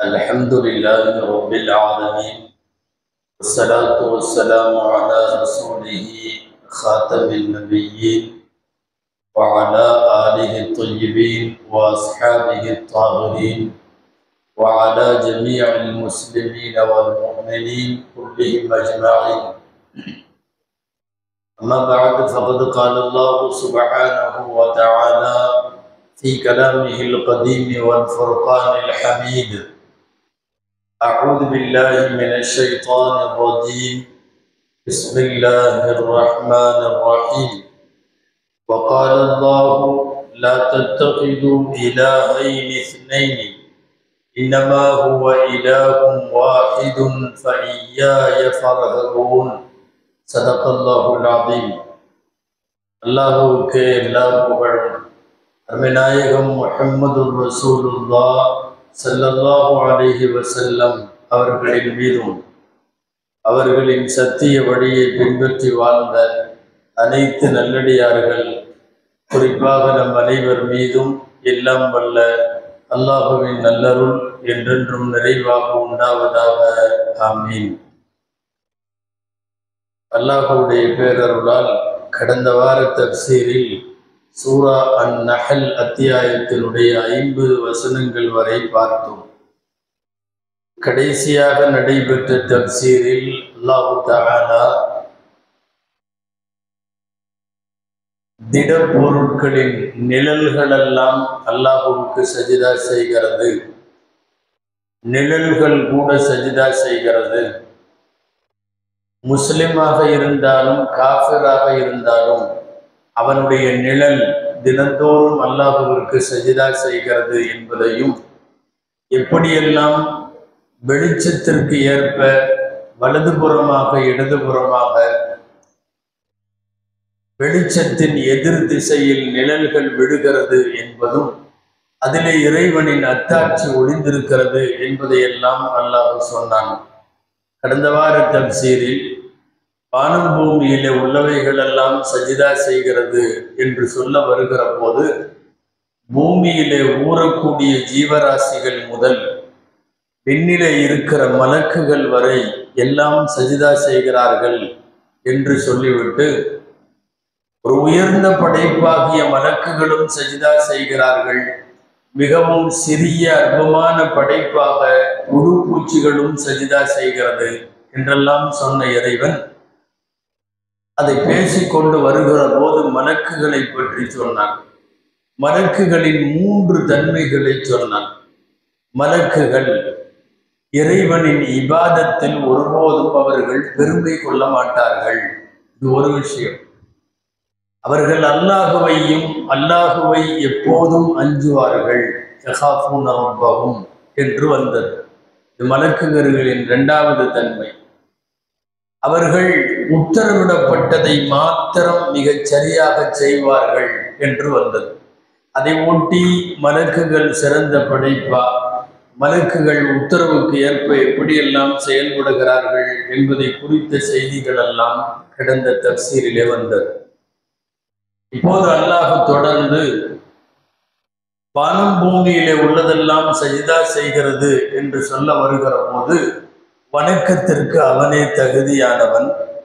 الحمد لله رب العالمين والصلاة والسلام على رسوله خاتم النبيين وعلى آله الطيبين وأصحابه الطاهرين وعلى جميع المسلمين والمؤمنين كلهم أجمعين أما بعد فقد قال الله سبحانه وتعالى في كلامه القديم والفرقان الحميد أعوذ بالله من الشيطان الرجيم بسم الله الرحمن الرحيم وقال الله لا تتخذوا إلهين اثنين إنما هو إله واحد فإياي فارهبون صدق الله العظيم அல்லாஹுவுக்கு எல்லா புகழும் அருமைநாயகம் முஹம்மது ரசூலுல்லா ஸல்லல்லாஹு அலைஹி வஸல்லம் அவர்களின் மீதும் அவர்களின் சத்திய வழியை பின்பற்றி வாழ்ந்த அனைத்து நல்லடியார்கள் குறிப்பாக நம் அனைவர் மீதும் எல்லாம் வல்ல அல்லாஹுவின் நல்லருள் என்றென்றும் நிறைவாக உண்டாவதாக ஆமீன் அல்லாஹுடைய பேரருளால் கடந்த வார தப்சீரில் சூரா அன் நஹல் அத்தியாயத்தினுடைய ஐம்பது வசனங்கள் வரை பார்த்தோம் கடைசியாக நடைபெற்ற தப்சீரில் அல்லாஹு தஆலா திடப்பொருட்களின் நிழல்களெல்லாம் அல்லாஹுவுக்கு சஜிதா செய்கிறது நிழல்கள் கூட சஜிதா செய்கிறது முஸ்லிமாக இருந்தாலும் காஃபிராக இருந்தாலும் அவனுடைய நிழல் தினந்தோறும் அல்லாஹுவிற்கு சஜிதா செய்கிறது என்பதையும் எப்படியெல்லாம் வெளிச்சத்திற்கு ஏற்ப வலதுபுறமாக இடதுபுறமாக வெளிச்சத்தின் எதிர் திசையில் நிழல்கள் விழுகிறது என்பதும் அதிலே இறைவனின் அத்தாட்சி ஒளிந்திருக்கிறது என்பதையெல்லாம் அல்லாஹ் சொன்னான் கடந்த வார தப்சீரில் வானம் பூமியிலே உள்ளவைகளெல்லாம் சஜிதா செய்கிறது என்று சொல்ல வருகிற போது பூமியிலே ஊறக்கூடிய ஜீவராசிகள் முதல் விண்ணிலே இருக்கிற மலக்குகள் வரை எல்லாம் சஜிதா செய்கிறார்கள் என்று சொல்லிவிட்டு ஒரு உயர்ந்த படைப்பாகிய மலக்குகளும் சஜிதா செய்கிறார்கள் மிகவும் சிறிய அற்பமான படைப்பாக உடு பூச்சிகளும் சஜிதா செய்கிறது என்றெல்லாம் சொன்ன இறைவன் அதை பேசிக்கொண்டு வருகிற போது மலக்குகளை பற்றி சொன்னான் மலக்குகளின் மூன்று தன்மைகளை சொன்னான் மலக்குகள் இறைவனின் இபாதத்தில் ஒருபோதும் அவர்கள் பெருமை கொள்ள மாட்டார்கள் இது ஒரு விஷயம் அவர்கள் அல்லாஹுவையும் அல்லாஹுவை எப்போதும் அஞ்சுவார்கள் ரப்பஹும் என்று வந்தது இது மலக்குகர்களின் இரண்டாவது தன்மை அவர்கள் உத்தரவிடப்பட்டதை மாத்திரம் மிகச் சரியாக செய்வார்கள் என்று வந்தது அதை ஒட்டி மலக்குகள் சிறந்த படைப்பா மலக்குகள் உத்தரவுக்கு ஏற்ப எப்படியெல்லாம் செயல்படுகிறார்கள் என்பதை குறித்த செய்திகள் எல்லாம் கிடந்த தப்சீரிலே வந்தது இப்போது அல்லாஹ் தொடர்ந்து வானம் பூமியிலே உள்ளதெல்லாம் சஜிதா செய்கிறது என்று சொல்ல வருகிற போது வணக்கத்திற்கு அவனே தகுதியானவன்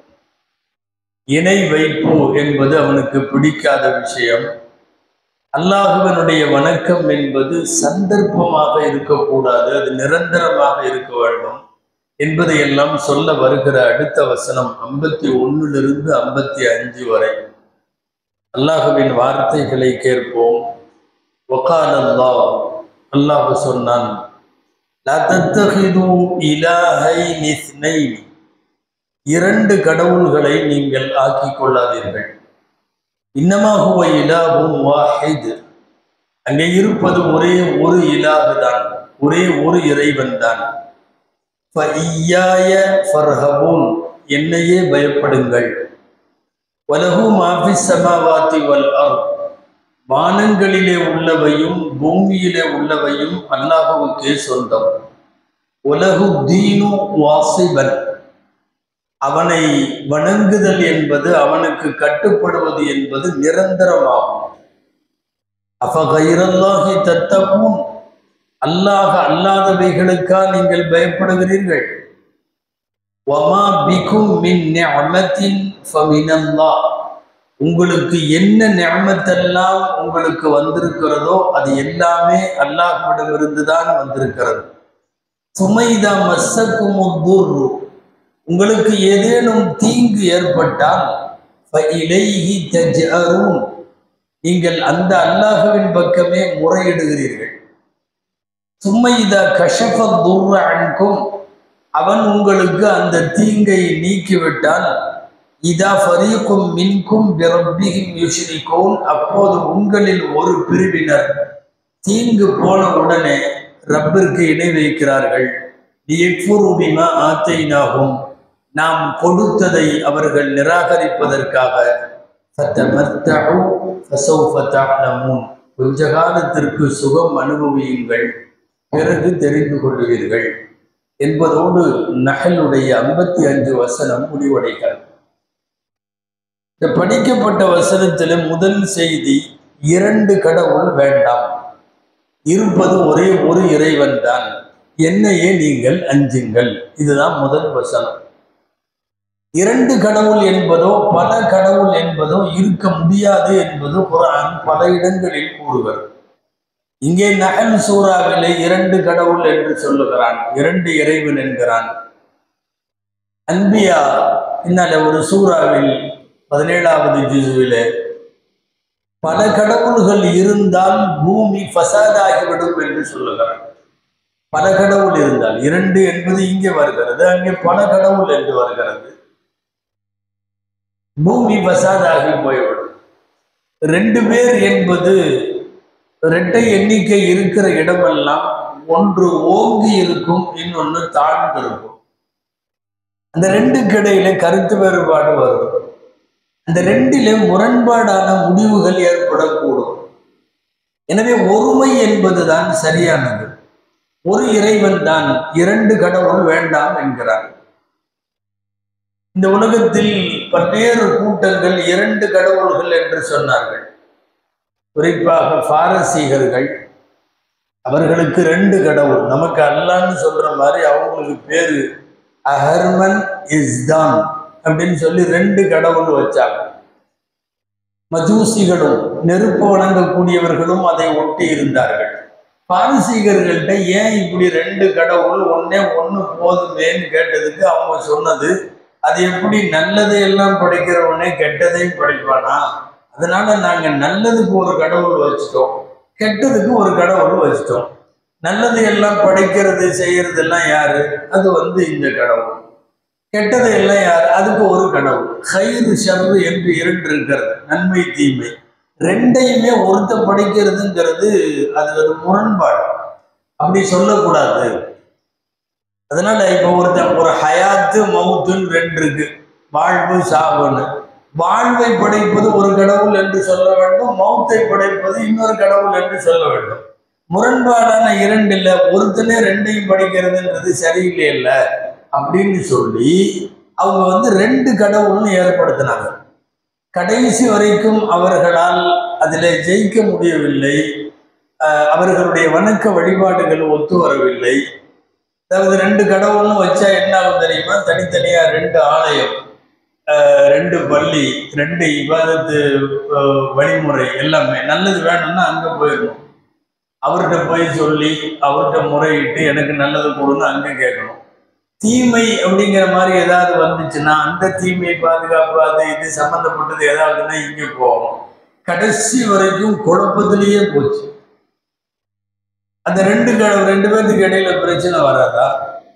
இணை வைப்பு என்பது அவனுக்கு பிடிக்காத விஷயம் அல்லாஹுவனுடைய வணக்கம் என்பது சந்தர்ப்பமாக இருக்கக்கூடாது அது நிரந்தரமாக இருக்க வேண்டும் என்பதையெல்லாம் சொல்ல வருகிற அடுத்த வசனம் ஐம்பத்தி ஒன்னிலிருந்து ஐம்பத்தி அஞ்சு வரை அல்லாஹுவின் வார்த்தைகளை கேட்போம் ஒகால் அல்லாஹ் அல்லாஹ் சொன்னான் இரண்டு கடவுள்களை நீங்கள் ஆக்கிக் கொள்ளாதீர்கள் இன்னமாகுவ இலாவும் வாஹித் அங்கே இருப்பது ஒரே ஒரு இலாகு தான் ஒரே ஒரு இறைவன் தான் என்னையே பயப்படுங்கள் வலகு மாஃபி சமாவாத்தி வல் அர் வானங்களிலே உள்ளவையும் பூமியிலே உள்ளவையும் அல்லாஹுவுக்கே சொந்தம் உலகு தீனு வாசிபன் அவனை வணங்குதல் என்பது அவனுக்கு கட்டுப்படுவது என்பது நிரந்தரமாகும் அஃபகைரல்லாஹி தத்தகும் அல்லாஹ் அல்லாதவைகளுக்கா நீங்கள் பயப்படுகிறீர்கள் வமா பிகும் மின் நிஅமத்தின் ஃபமினல்லாஹ் உங்களுக்கு என்ன நியமத்தெல்லாம் உங்களுக்கு வந்திருக்கிறதோ அது எல்லாமே அல்லாஹ்விடமிருந்து தான் வந்திருக்கிறது சுமைதா மஸ்ஸக்குமுத்துர் உங்களுக்கு ஏதேனும் தீங்கு ஏற்பட்டால் ஃபஇலைஹி தஜ்அரூன் நீங்கள் அந்த அல்லாஹுவின் பக்கமே முறையிடுகிறீர்கள் சும்மைதா கஷஃப துர்ர அன்கும் அவன் உங்களுக்கு அந்த தீங்கை நீக்கிவிட்டால் இதா ஃபரீக்கும் மின்கும் பிரப்பிகும் யுஷ்ரிகூன் அப்போது உங்களில் ஒரு பிரிவினர் தீங்கு போன உடனே ரப்பிற்கு இணை வைக்கிறார்கள் லியக்ஃபுருபிமா ஆத்தைனாகும் நாம் கொடுத்ததை அவர்கள் நிராகரிப்பதற்காக ஃபத்தமத்தஉ ஃபஸௌஃப தஅலமூன் கொஞ்ச காலத்திற்கு சுகம் அனுபவியுங்கள் பிறகு தெரிந்து கொள்வீர்கள் என்பதோடு நகலுடைய ஐம்பத்தி அஞ்சு வசனம் முடிவடைகிறது இந்த படிக்கப்பட்ட வசனத்தில் முதல் செய்தி இரண்டு கடவுள் வேண்டாம் இருப்பது ஒரே ஒரு இறைவன் தான் என்னையே நீங்கள் அஞ்சுங்கள் இதுதான் முதல் வசனம் இரண்டு கடவுள் என்பதோ பல கடவுள் என்பதோ இருக்க முடியாது என்பது குரான் பல இடங்களில் கூறுவர் இங்கே நகல் சூறாவிலே இரண்டு கடவுள் என்று சொல்லுகிறான் இரண்டு இறைவன் என்கிறான் அன்பியா பின்னால ஒரு சூறாவில் பதினேழாவது ஜிசுவிலே பல கடவுள்கள் இருந்தால் பூமி ஃபசாதாகிவிடும் என்று சொல்லுகிறான் பல கடவுள் இருந்தால் இரண்டு என்பது இங்கே வருகிறது அங்கே பல கடவுள் என்று வருகிறது பூமி ஃபசாதாகி போய்விடும் ரெண்டு பேர் என்பது இரட்டை எண்ணிக்கை இருக்கிற இடமெல்லாம் ஒன்று ஓங்கி இருக்கும் இன்னொன்று தாழ்ந்து இருக்கும் அந்த ரெண்டுக்கு இடையில கருத்து வேறுபாடு வரும் அந்த ரெண்டிலே முரண்பாடான முடிவுகள் ஏற்படக்கூடும் எனவே ஒருமை என்பதுதான் சரியானது ஒரு இறைவன் தான் இரண்டு கடவுள் வேண்டாம் என்கிறார் இந்த உலகத்தில் பல்வேறு கூட்டங்கள் இரண்டு கடவுள்கள் என்று சொன்னார்கள் குறிப்பாக பாரசீகர்கள் அவர்களுக்கு ரெண்டு கடவுள் நமக்கு அல்லான்னு சொல்ற மாதிரி அவங்களுக்கு பேரு அஹர்மன் இஸ்தான் அப்படின்னு சொல்லி ரெண்டு கடவுள் வச்சாங்க மஜூசிகளும் நெருப்பு வணங்கக்கூடியவர்களும் அதை ஒட்டி இருந்தார்கள் பாரசீகர்கள்ட்ட ஏன் இப்படி ரெண்டு கடவுள் ஒன்னே ஒன்று போதுமேன்னு கேட்டதுக்கு அவங்க சொன்னது அது எப்படி நல்லதை எல்லாம் படைக்கிறவனே கெட்டதையும் படைப்பானா அதனால நாங்க நல்லதுக்கு ஒரு கடவுள் வச்சுட்டோம் கெட்டதுக்கு ஒரு கடவுள் வச்சுட்டோம் நல்லது எல்லாம் படைக்கிறது செய்யறது எல்லாம் யாரு அது வந்து இந்த கடவுள் கெட்டது எல்லாம் யார் அதுக்கு ஒரு கடவுள் கயிறு ஷர்ரு என்று இரண்டு இருக்கிறது நன்மை தீமை ரெண்டையுமே ஒருத்த படைக்கிறதுங்கிறது அது ஒரு முரண்பாடு அப்படி சொல்லக்கூடாது அதனால இப்போ ஒருத்த ஒரு ஹயாத்து மவுத்துன்னு ரெண்டு இருக்கு வாழ்வு சாவுன்னு வாழ்வை படைப்பது ஒரு கடவுள் என்று சொல்ல வேண்டும் மௌத்தை படைப்பது இன்னொரு கடவுள் என்று சொல்ல வேண்டும் முரண்பாடான இரண்டு இல்லை ஒருத்தனே ரெண்டையும் படைக்கிறதுன்றது சரியில்லை இல்லை அப்படின்னு சொல்லி அவங்க வந்து ரெண்டு கடவுள்னு ஏற்படுத்தினாங்க கடைசி வரைக்கும் அவர்களால் அதில் ஜெயிக்க முடியவில்லை அஹ் அவர்களுடைய வணக்க வழிபாடுகள் ஒத்து வரவில்லை அதாவது ரெண்டு கடவுள்னு வச்சா என்ன ஆகும் தெரியுமா தனித்தனியா ரெண்டு ஆலயம் அஹ் ரெண்டு பள்ளி ரெண்டு இபாதத்து அஹ் வழிமுறை எல்லாமே நல்லது வேணும்னா அங்க போயிடணும் அவர்கிட்ட போய் சொல்லி அவர்கிட்ட முறையிட்டு எனக்கு நல்லது கொடுன்னு அங்க கேட்கணும் தீமை அப்படிங்கிற மாதிரி ஏதாவது வந்துச்சுன்னா அந்த தீமை பாதுகாப்பு அது இது சம்மந்தப்பட்டது ஏதாவதுன்னா இங்க போவோம் கடைசி வரைக்கும் குழப்பத்திலேயே போச்சு அந்த ரெண்டு க- ரெண்டு பேர்த்துக்கு இடையில பிரச்சனை வராதா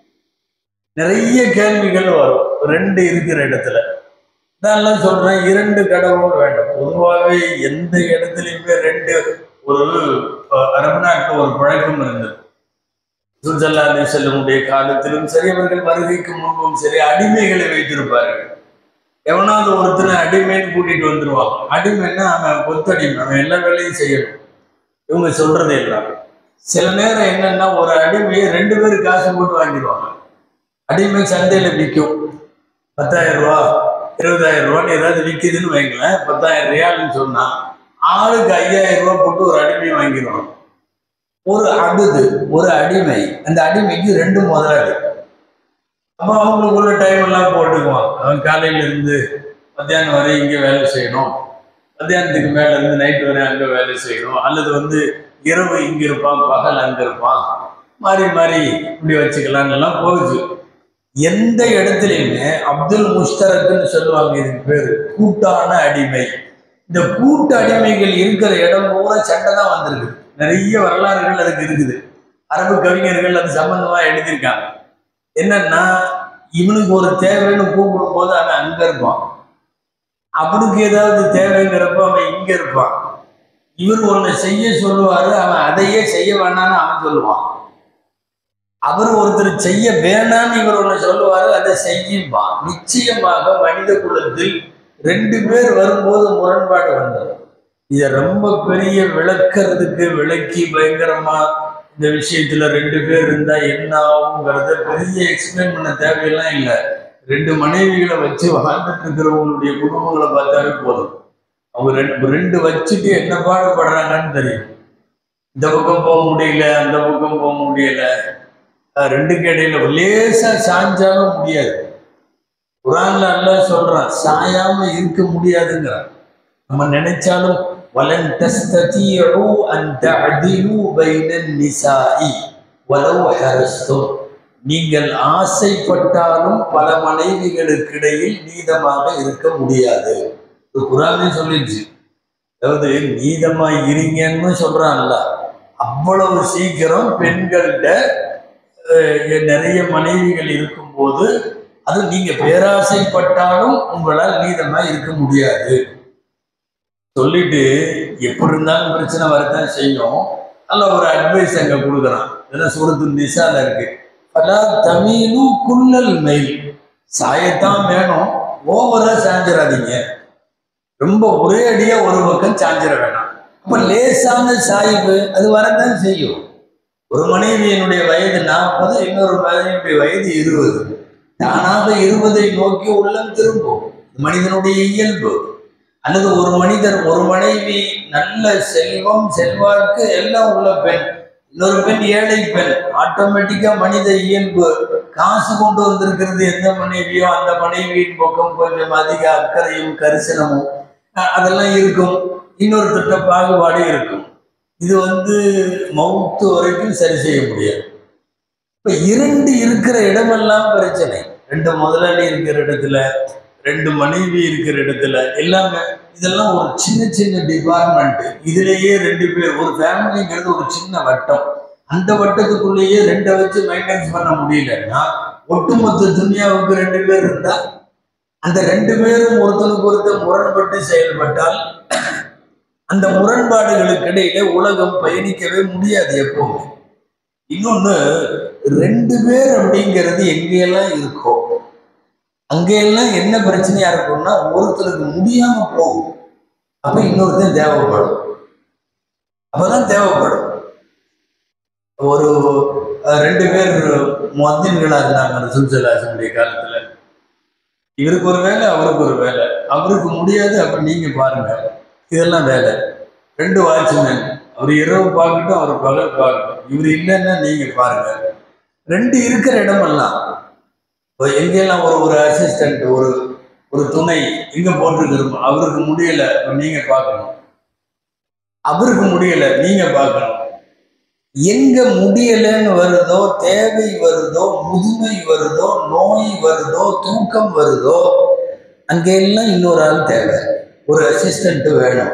நிறைய கேள்விகள் வரும் ரெண்டு இருக்கிற இடத்துல நான் சொல்றேன் இரண்டு கடவுள் வேண்டும் பொதுவாகவே எந்த இடத்துலையுமே ரெண்டு ஒரு அஹ், அரபு நாட்டில் ஒரு பழக்கம் இருந்தது சுல்சல்லா அலி செல்லமுடைய காலத்திலும் சரி அவர்கள் வருகைக்கு முன்பும் சரி அடிமைகளை வைத்திருப்பார்கள் எவனாவது ஒருத்தனை அடிமைன்னு கூட்டிட்டு வந்துருவான் அடிமைன்னா அவன் கொத்தடிமை அவன் எல்லா வேலையும் செய்யணும் இவங்க சொல்றது எல்லாம் சில நேரம் என்னன்னா ஒரு அடிமையை ரெண்டு பேரும் காசு போட்டு வாங்கிடுவாங்க அடிமை சந்தையில விற்கும் பத்தாயிரம் ரூபா இருபதாயிரம் ரூபான்னு ஏதாவது விற்கிதுன்னு வைங்களேன் பத்தாயிரம் ரியால்னு சொன்னா ஆளுக்கு ஐயாயிரம் ரூபா போட்டு ஒரு அடிமையை வாங்கிடுவாங்க ஒரு அடுது ஒரு அடிமை அந்த அடிமைக்கு ரெண்டு முதலாளி அப்போ அவங்களுக்குள்ள டைம் எல்லாம் போட்டுக்குவான் அவன் காலையில இருந்து மத்தியானம் வரை இங்கே வேலை செய்யணும் மத்தியானத்துக்கு மேல இருந்து நைட் வரை அங்கே வேலை செய்யணும் அல்லது வந்து இரவு இங்க இருப்பான் பகல் அங்க இருப்பான் மாறி மாறி இப்படி வச்சுக்கலாம்னு எல்லாம் போகுது எந்த இடத்துலையுமே அப்துல் முஸ்தரக்குன்னு சொல்லுவாங்க இதுக்கு பேரு கூட்டான அடிமை இந்த கூட்டு அடிமைகள் இருக்கிற இடம் பூரா சண்டை தான் வந்திருக்கு நிறைய வரலாறுகள் அதுக்கு இருக்குது அரபு கவிஞர்கள் அது சம்பந்தமா எழுதியிருக்காங்க என்னன்னா இவனுக்கு ஒரு தேவைன்னு கூப்பிடும் போது அவன் அங்க இருப்பான் அவனுக்கு ஏதாவது தேவைங்கிறப்ப அவன் இங்க இருப்பான் இவர் ஒண்ணு செய்ய சொல்லுவாரு அவன் அதையே செய்ய வேணாம்னு அவன் சொல்லுவான் அவர் ஒருத்தர் செய்ய வேணாம்னு இவர் ஒண்ணு சொல்லுவாரு அதை செய்யும்பான் நிச்சயமாக மனித குலத்தில் ரெண்டு பேர் வரும்போது முரண்பாடு வந்துடும் இதை ரொம்ப பெரிய விளக்கறதுக்கு விளக்கி பயங்கரமா இந்த விஷயத்துல ரெண்டு பேர் இருந்தா என்ன ஆகுங்கிறத பெரிய எக்ஸ்பிளைன் பண்ண தேவையெல்லாம் இல்லை ரெண்டு மனைவிகளை வச்சு வாழ்ந்துட்டு இருக்கிறவங்களுடைய குடும்பங்களை பார்த்தாலே போதும் அவங்க ரெண்டு ரெண்டு வச்சுட்டு என்ன பாடுபடுறாங்கன்னு தெரியும் இந்த பக்கம் போக முடியல அந்த பக்கம் போக முடியல அஹ் ரெண்டுக்கு இடையில லேசா சாஞ்சாலும் முடியாது குரான்ல அல்லாஹ் சொல்றான் சாயாம இருக்க முடியாதுங்கிறான் நம்ம நினைச்சாலும் வலன் தஸ்ததீஉ அன் தஅதிலு பைனன் நிசாஇ வலவ் ஹரஸ்தும் நீங்கள் ஆசைப்பட்டாலும் பல மனைவிகளுக்கு இடையில் நீதமாக இருக்க முடியாது இது குரானே சொல்லிடுச்சு அதாவது நீதமா இருங்கன்னு சொல்றான்ல அவ்வளவு சீக்கிரம் பெண்கள்கிட்ட அஹ், நிறைய மனைவிகள் இருக்கும்போது அது நீங்க பேராசைப்பட்டாலும் உங்களால் நீதமா இருக்க முடியாது சொல்லிட்டு எப்படி இருந்தாலும் பிரச்சனை வரத்தான் செய்யும் நல்ல ஒரு அட்வைஸ் அங்க கொடுக்குறான் இதெல்லாம் சூரத்து நிசால இருக்கு பலா தமிழு குள்ளல் மெயில் சாயத்தான் வேணும் ஓவரா சாஞ்சிடாதீங்க ரொம்ப ஒரே அடியா ஒரு பக்கம் சாஞ்சிட வேணாம் அப்ப லேசான சாய்வு அது வரத்தான் செய்யும் ஒரு மனைவியினுடைய வயது நாற்பது இன்னொரு மனைவியுடைய வயது இருபது தானாக இருபதை நோக்கி உள்ளம் திரும்பும் இது மனிதனுடைய இயல்பு அல்லது ஒரு மனிதர் ஒரு மனைவி நல்ல செல்வம் செல்வாக்கு எல்லாம் உள்ள பெண் இன்னொரு பெண் ஏழை பெண் ஆட்டோமேட்டிக்கா மனித இயல்பு காசு கொண்டு வந்திருக்கிறது எந்த மனைவியோ அந்த மனைவியின் பக்கம் கொஞ்சம் அதிக அக்கறையும் கரிசனமும் அஹ் அதெல்லாம் இருக்கும் இன்னொருத்தட்ட பாகுபாடு இருக்கும் இது வந்து மவுத்து வரைக்கும் சரி செய்ய முடியாது இப்ப இரண்டு இருக்கிற இடமெல்லாம் பிரச்சனை ரெண்டு முதலாளி இருக்கிற இடத்துல ரெண்டு மனைவி இருக்கிற இடத்துல எல்லாமே இதெல்லாம் ஒரு சின்ன சின்ன டிபார்ட்மெண்ட் இதுலயே ரெண்டு பேர் ஒரு ஃபேமிலிங்கிறது ஒரு சின்ன வட்டம் அந்த வட்டத்துக்குள்ளேயே ரெண்டை வச்சு மெயின்டைன்ஸ் பண்ண முடியலன்னா ஒட்டுமொத்த துனியாவுக்கு ரெண்டு பேர் இருந்தா அந்த ரெண்டு பேரும் ஒருத்தருக்கு ஒருத்தர் முரண்பட்டு செயல்பட்டால் அந்த முரண்பாடுகளுக்கு இடையில உலகம் பயணிக்கவே முடியாது எப்பவுமே இன்னொன்னு ரெண்டு பேர் அப்படிங்கிறது எங்கெல்லாம் இருக்கோ அங்கெல்லாம் என்ன பிரச்சனையா இருக்கும்னா ஒருத்தருக்கு முடியாம போகும் அப்ப இன்னொருத்தன் தேவைப்படும் அப்பதான் தேவைப்படும் ஒரு அஹ், ரெண்டு பேர் மொத்தின்களா இருந்தாங்க ரசூல்சலாசனுடைய காலத்துல இவருக்கு ஒரு வேலை அவருக்கு ஒரு வேலை அவருக்கு முடியாது அப்ப நீங்க பாருங்க இதெல்லாம் வேலை ரெண்டு வாட்ச்மேன் அவர் இரவு பார்க்கட்டும் அவர் பகல் பார்க்கட்டும் இவர் இல்லைன்னா நீங்க பாருங்க ரெண்டு இருக்கிற இடமெல்லாம் இப்போ எங்கெல்லாம் ஒரு ஒரு அசிஸ்டன்ட் ஒரு ஒரு துணை எங்க போட்டிருக்கிறோம் அவருக்கு முடியல அப்ப நீங்க பார்க்கணும் அவருக்கு முடியல நீங்க பார்க்கணும் எங்க முடியலன்னு வருதோ தேவை வருதோ முதுமை வருதோ நோய் வருதோ தூக்கம் வருதோ அங்கெல்லாம் இன்னொரு ஆள் தேவை ஒரு அசிஸ்டன்ட் வேணும்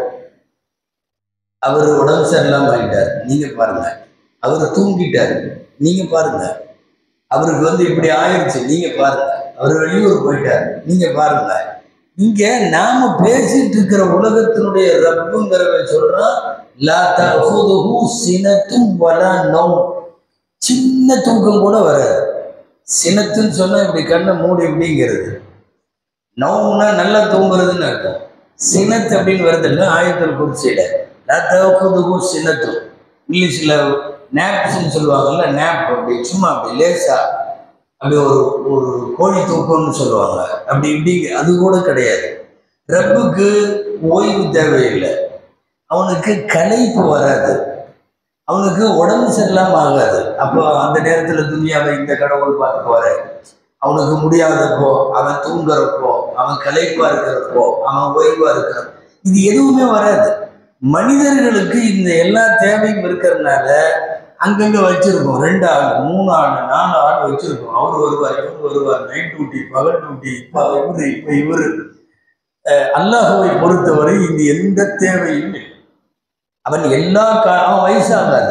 அவர் உடம்பு சரியில்லாம ஆயிட்டார் நீங்க பாருங்க அவர் தூங்கிட்டார் நீங்க பாருங்க அவருக்கு வந்து இப்படி ஆயிடுச்சு நீங்க பாருங்க அவர் வெளியூர் போயிட்டார் நீங்க பாருங்க இங்க நாம பேசிட்டு இருக்கிற உலகத்தினுடைய ரப்புங்கிறவ சொல்றான் லா தஹுதுஹு சினத்தும் வலா நௌம் சின்ன தூக்கம் கூட வராது சினத்துன்னு சொன்னா இப்படி கண்ணை மூடி இப்படிங்கிறது நௌம்னா நல்லா தூங்குறதுன்னு அர்த்தம் சினத் அப்படின்னு வருது இல்லை ஆயத்தல் குறிச்சியில லா தஹுதுஹு சினத்தும் இங்கிலீஷ்ல நேப்ஸ்ன்னு சொல்லுவாங்கல்ல நேப் அப்படி சும்மா அப்படி லேசா அப்படி ஒரு ஒரு கோழி தூக்கம்னு சொல்லுவாங்க அப்படி இப்படி அது கூட கிடையாது ரப்புக்கு ஓய்வு தேவையில்லை அவனுக்கு களைப்பு வராது அவனுக்கு உடம்பு சரியில்லாம ஆகாது அப்போ அந்த நேரத்துல துனியாவை இந்த கடவுள் பார்த்துக்குவாரு அவனுக்கு முடியாதப்போ அவன் தூங்குறப்போ அவன் களைப்பா இருக்கிறப்போ அவன் ஓய்வா இருக்கிறப்போ இது எதுவுமே வராது மனிதர்களுக்கு இந்த எல்லா தேவையும் இருக்கிறதுனால அங்கங்க வச்சிருக்கோம் ரெண்டு ஆள் மூணு ஆள் நாலு ஆள் வச்சிருக்கோம் அவர் வருவார் இவர் வருவார் நைட் டியூட்டி பகல் டியூட்டி இப்போ இவரு இப்போ இவரு அஹ் அல்லாஹுவை பொறுத்தவரை இது எந்த தேவையும் இல்லை அவன் எல்லா கா அவன் வயசாகாது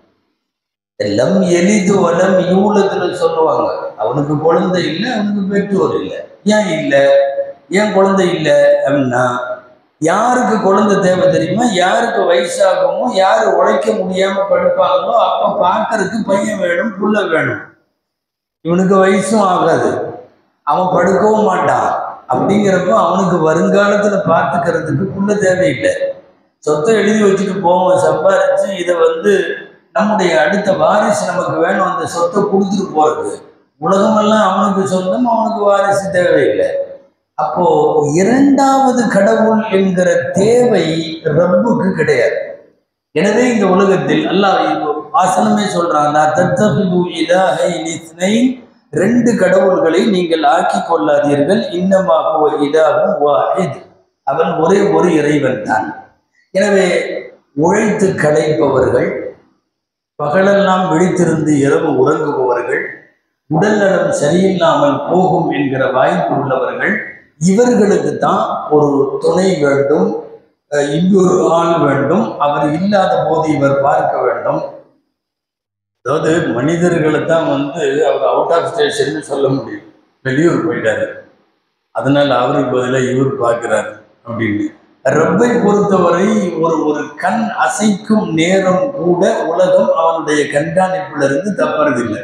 லம் எளிது வலம் யூலத்துல சொல்லுவாங்க அவனுக்கு குழந்தை இல்லை அவனுக்கு பெற்றோர் இல்லை ஏன் இல்லை ஏன் குழந்தை இல்லை அப்படின்னா யாருக்கு குழந்தை தேவை தெரியுமா யாருக்கு வயசாகுமோ யாரு உழைக்க முடியாம படுப்பாங்களோ அப்ப பார்க்கறதுக்கு பையன் வேணும் புள்ள வேணும் இவனுக்கு வயசும் ஆகாது அவன் படுக்கவும் மாட்டான் அப்படிங்கிறப்ப அவனுக்கு வருங்காலத்துல பார்த்துக்கிறதுக்கு புள்ள தேவையில்லை சொத்தை எழுதி வச்சுட்டு போவோம் சம்பாரிச்சு இதை வந்து நம்முடைய அடுத்த வாரிசு நமக்கு வேணும் அந்த சொத்தை கொடுத்துட்டு போறது உலகமெல்லாம் அவனுக்கு சொந்தம் அவனுக்கு வாரிசு தேவையில்லை அப்போ இரண்டாவது கடவுள் என்கிற தேவை ரப்புக்கு கிடையாது எனவே இந்த உலகத்தில் அல்லாஹ் இது வாசனமே சொல்றான் "லா தத்தகிது இலாஹைனி இஸ்னைன்." ரெண்டு கடவுள்களை நீங்கள் ஆக்கி கொள்ளாதீர்கள் இன்னமாக இதாகும் வாஹித் அவன் ஒரே ஒரு இறைவன் தான் எனவே உழைத்து களைப்பவர்கள் பகலெல்லாம் விழித்திருந்து இரவு உறங்குபவர்கள் உடல் நலம் சரியில்லாமல் போகும் என்கிற வாய்ப்பு உள்ளவர்கள் இவர்களுக்கு தான் ஒரு துணை வேண்டும் அஹ் இன்னொரு ஆள் வேண்டும் அவர் இல்லாத போது இவர் பார்க்க வேண்டும் அதாவது மனிதர்களை தான் வந்து அவர் அவுட் ஆஃப் ஸ்டேஷன் சொல்ல முடியும் வெளியூர் போயிட்டாரு அதனால அவருக்கு பதிலாக இவர் பார்க்கிறார் அப்படின்னு ரப்பை பொறுத்தவரை ஒரு ஒரு கண் அசைக்கும் நேரம் கூட உலகம் அவனுடைய கண்காணிப்பிலிருந்து தப்பறதில்லை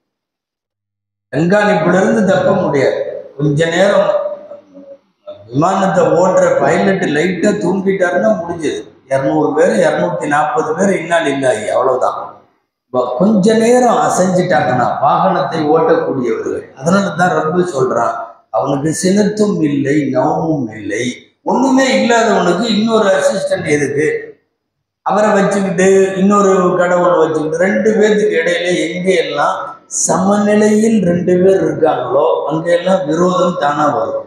கண்காணிப்பிலிருந்து தப்ப முடியாது கொஞ்ச நேரம் விமானத்தை ஓட்டுற பைலட் லைட்டா தூங்கிட்டாருன்னா முடிஞ்சது இரநூறு பேர் இரநூத்தி நாற்பது பேர் இன்னால் இல்லாயி அவ்வளவுதான் வ- கொஞ்ச நேரம் அசைஞ்சிட்டாங்கன்னா வாகனத்தை ஓட்டக்கூடியவர்கள் அதனால தான் ரப்பு சொல்றான் அவனுக்கு சினத்தும் இல்லை நவமும் இல்லை ஒண்ணுமே இல்லாதவனுக்கு இன்னொரு அசிஸ்டன்ட் எதுக்கு அவரை வச்சுக்கிட்டு இன்னொரு கடவுள் வச்சுக்கிட்டு ரெண்டு பேர்த்துக்கு இடையில எங்க எல்லாம் சமநிலையில் ரெண்டு பேர் இருக்காங்களோ அங்க எல்லாம் விரோதம் தானா வரும்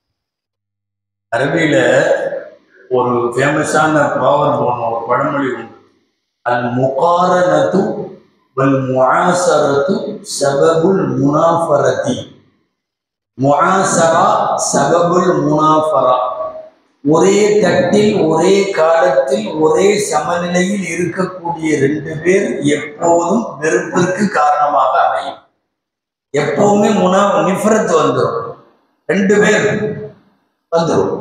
அரபியில ஒரு ஃபேமஸான ப்ராவர் போன ஒரு பழமொழி உண்டு அல் முகாரனத்து வல் முஆசரத்து சபபுல் முனாஃபரதி முஆசரா சபபுல் முனாஃபரா ஒரே தட்டில் ஒரே காலத்தில் ஒரே சமநிலையில் இருக்கக்கூடிய ரெண்டு பேர் எப்போதும் வெறுப்பிற்கு காரணமாக அமையும் எப்பவுமே முனா நிஃபரத் வந்துடும் ரெண்டு பேர் வந்துடும்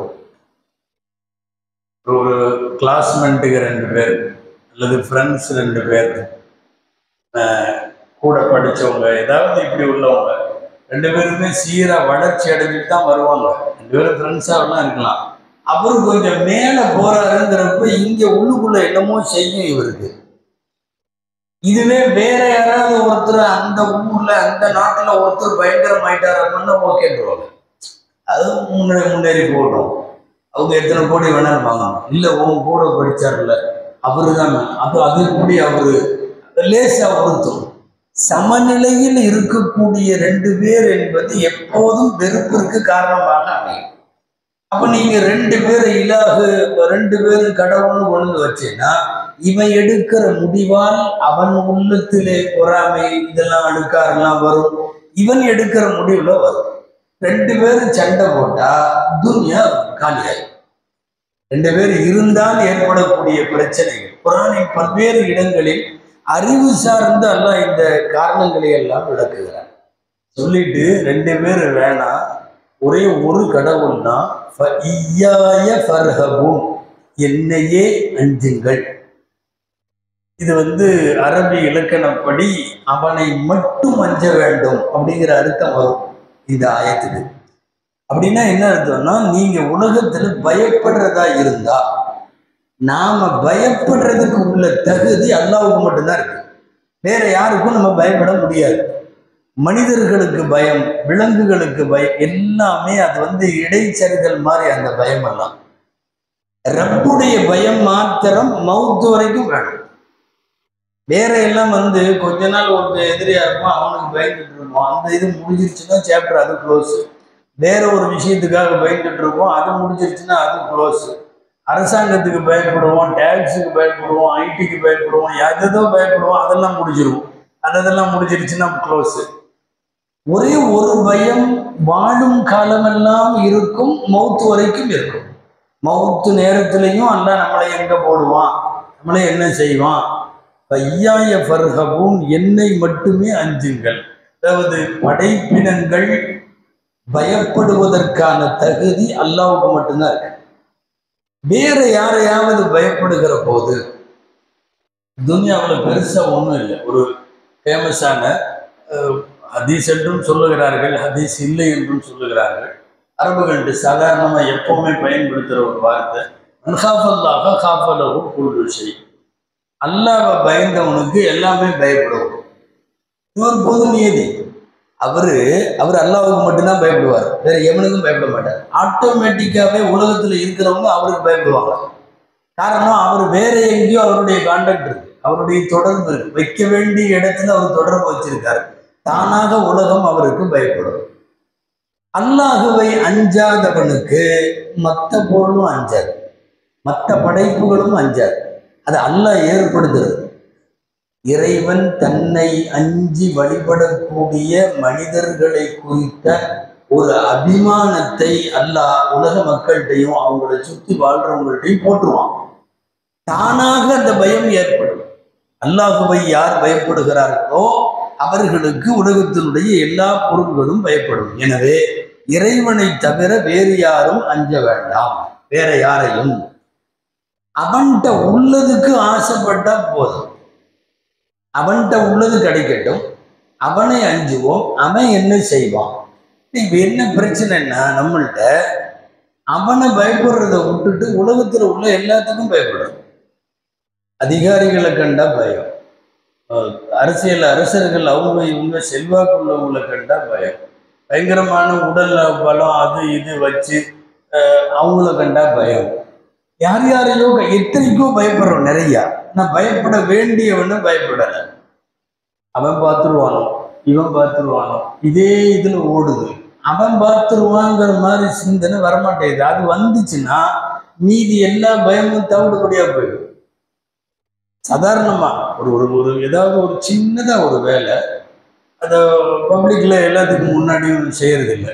ஒரு கிளாஸ்மேட்டுக்கு ரெண்டு பேர் அல்லது ஃப்ரெண்ட்ஸ் ரெண்டு பேர் அஹ் கூட படிச்சவங்க ஏதாவது இப்படி உள்ளவங்க ரெண்டு பேருமே சீரா வளர்ச்சி அடைஞ்சிட்டு தான் வருவாங்க ரெண்டு பேரும் ஃப்ரெண்ட்ஸாகலாம் இருக்கலாம் அவரு கொஞ்சம் மேலே போறாருங்கிறப்ப இங்க உள்ளுக்குள்ள என்னமோ செய்யும் இவருக்கு இதுவே வேற யாராவது ஒருத்தர் அந்த ஊர்ல அந்த நாட்டுல ஒருத்தர் பயங்கரம் ஆயிட்டாரு அப்படின்னா ஓகேன்றவாங்க அது முன்னேறி முன்னேறி போகட்டும் அவங்க எத்தனை கோடி வேணாலும் வாங்கணும் இல்ல உன் கூட படிச்சார்ல அவரு தான் அது அது கூடி அவரு லேசா உறுத்தும் சமநிலையில் இருக்கக்கூடிய ரெண்டு பேர் என்பது எப்போதும் வெறுப்பிற்கு காரணமாக அமையும் அப்ப நீங்க ரெண்டு பேர் இலாகு ரெண்டு பேரும் கடவுள்னு கொண்டு வந்து வச்சேன்னா இவன் எடுக்கிற முடிவால் அவன் உள்ளத்திலே பொறாமை இதெல்லாம் அழுக்காரெல்லாம் வரும் இவன் எடுக்கிற முடிவுல வரும் ரெண்டு பேரும் சண்டை போட்டா துன்யா காலியாகும் ரெண்டு பேர் இருந்தால் ஏற்படக்கூடிய பிரச்சனைகள் குரானின் பல்வேறு இடங்களில் அறிவு சார்ந்து அல்லாஹ் இந்த காரணங்களை எல்லாம் விளக்குகிறார் சொல்லிட்டு ரெண்டு பேர் வேணாம் ஒரே ஒரு கடவுள் தான் என்னையே அஞ்சுங்கள் இது வந்து அரபி இலக்கணப்படி அவனை மட்டும் அஞ்ச வேண்டும் அப்படிங்கிற அர்த்தம் வரும் இந்த ஆயத்துக்கு அப்படின்னா என்ன அர்த்தம்னா நீங்க உலகத்துல பயப்படுறதா இருந்தா நாம பயப்படுறதுக்கு உள்ள தகுதி அல்லாவுக்கு மட்டும்தான் இருக்கு வேற யாருக்கும் நம்ம பயப்பட முடியாது மனிதர்களுக்கு பயம் விலங்குகளுக்கு பயம் எல்லாமே அது வந்து இடைச்சரிதல் மாதிரி அந்த பயம் எல்லாம் ரப்புடைய பயம் மாத்திரம் மவுத்து வரைக்கும் வேணும் வேற எல்லாம் வந்து கொஞ்ச நாள் ஒரு எதிரியா இருப்போம் அவனுக்கு பயந்துட்டு இருப்போம் அந்த இது முடிஞ்சிருச்சுன்னா சாப்டர் அது க்ளோஸ் வேற ஒரு விஷயத்துக்காக பயந்துட்டு இருப்போம் அது முடிஞ்சிருச்சுன்னா அது க்ளோஸ் அரசாங்கத்துக்கு பயப்படுவோம் டேக்ஸுக்கு பயப்படுவோம் ஐடிக்கு பயப்படுவோம் எதோ பயப்படுவோம் அதெல்லாம் முடிஞ்சிருவோம் அதெல்லாம் முடிஞ்சிருச்சுன்னா க்ளோஸ் ஒரே ஒரு பயம் வாழும் காலமெல்லாம் இருக்கும் மௌத்து வரைக்கும் இருக்கும் மௌத்து நேரத்திலையும் அல்ல நம்மளை எங்க போடுவான் நம்மளை என்ன செய்வான் பையாய ஃபர்ஹபூன் என்னை மட்டுமே அஞ்சுங்கள் அதாவது படைப்பினங்கள் பயப்படுவதற்கான தகுதி அல்லாவுக்கு மட்டும்தான் இருக்கு வேற யாரையாவது பயப்படுகிற போது துனியாவில் பெருசா ஒன்றும் இல்லை ஒரு ஃபேமஸான ஹதீஸ் என்றும் சொல்லுகிறார்கள் ஹதீஸ் இல்லை என்றும் சொல்லுகிறார்கள் அரபுகள்ட்டு சாதாரணமாக எப்பவுமே பயன்படுத்துகிற ஒரு வார்த்தை அன்ஹாஃபல்லாக காஃபலகு குல் ஷை அல்லாவை பயந்தவனுக்கு எல்லாமே பயப்படும் இவர் பொது நியதி அவரு அவர் அல்லாவுக்கு மட்டும்தான் பயப்படுவார் வேற எவனுக்கும் பயப்பட மாட்டார் ஆட்டோமேட்டிக்காவே உலகத்துல இருக்கிறவங்க அவருக்கு பயப்படுவாங்க காரணம் அவர் வேற எங்கேயோ அவருடைய கான்டாக்ட் இருக்கு அவருடைய தொடர்பு இருக்கு வைக்க வேண்டிய இடத்துல அவர் தொடர்பு வச்சிருக்காரு தானாக உலகம் அவருக்கு பயப்படும் அல்லாஹுவை அஞ்சாதவனுக்கு மற்ற பொருளும் அஞ்சாது மற்ற படைப்புகளும் அஞ்சாது அது அல்லாஹ் ஏற்படுத்துறது இறைவன் தன்னை அஞ்சி வழிபடக்கூடிய மனிதர்களை குறித்த ஒரு அபிமானத்தை அல்லாஹ் உலக மக்கள்கிட்டையும் அவங்கள சுத்தி வாழ்றவங்கள்ட்டையும் போட்டுருவான் தானாக அந்த பயம் ஏற்படும் அல்லாஹுவை யார் பயப்படுகிறார்களோ அவர்களுக்கு உலகத்தினுடைய எல்லா பொருள்களும் பயப்படும் எனவே இறைவனை தவிர வேறு யாரும் அஞ்ச வேண்டாம் வேற யாரையும் அவன்கிட்ட உள்ளதுக்கு ஆசைப்பட்டா போதும் அவன்கிட்ட உள்ளது கிடைக்கட்டும் அவனை அஞ்சுவோம் அவன் என்ன செய்வான் இப்ப என்ன பிரச்சனைன்னா நம்மள்ட்ட அவனை பயப்படுறத விட்டுட்டு உலகத்துல உள்ள எல்லாத்துக்கும் பயப்படும் அதிகாரிகளை கண்டா பயம் அஹ் அரசியல் அரசர்கள் அவங்க இவங்க செல்வாக்குள்ளவங்களை கண்டா பயம் பயங்கரமான உடல் பலம் அது இது வச்சு அஹ் அவங்கள கண்டா பயம் யார் யாரையோ க- எத்தனைக்கோ பயப்படுறோம் நிறையா நான் பயப்பட வேண்டியவனு பயப்படல அவன் பார்த்துருவானோ இவன் பார்த்துருவானோ இதே இதுல ஓடுது அவன் பார்த்துருவாங்கிற மாதிரி சிந்தனை வரமாட்டேங்குது அது வந்துச்சுன்னா மீதி எல்லா பயமும் தவிடுபடியா போயிடும் சாதாரணமா ஒரு ஒரு ஒரு ஏதாவது ஒரு சின்னதா ஒரு வேலை அதை பப்ளிக்ல எல்லாத்துக்கும் முன்னாடியும் செய்யறது இல்லை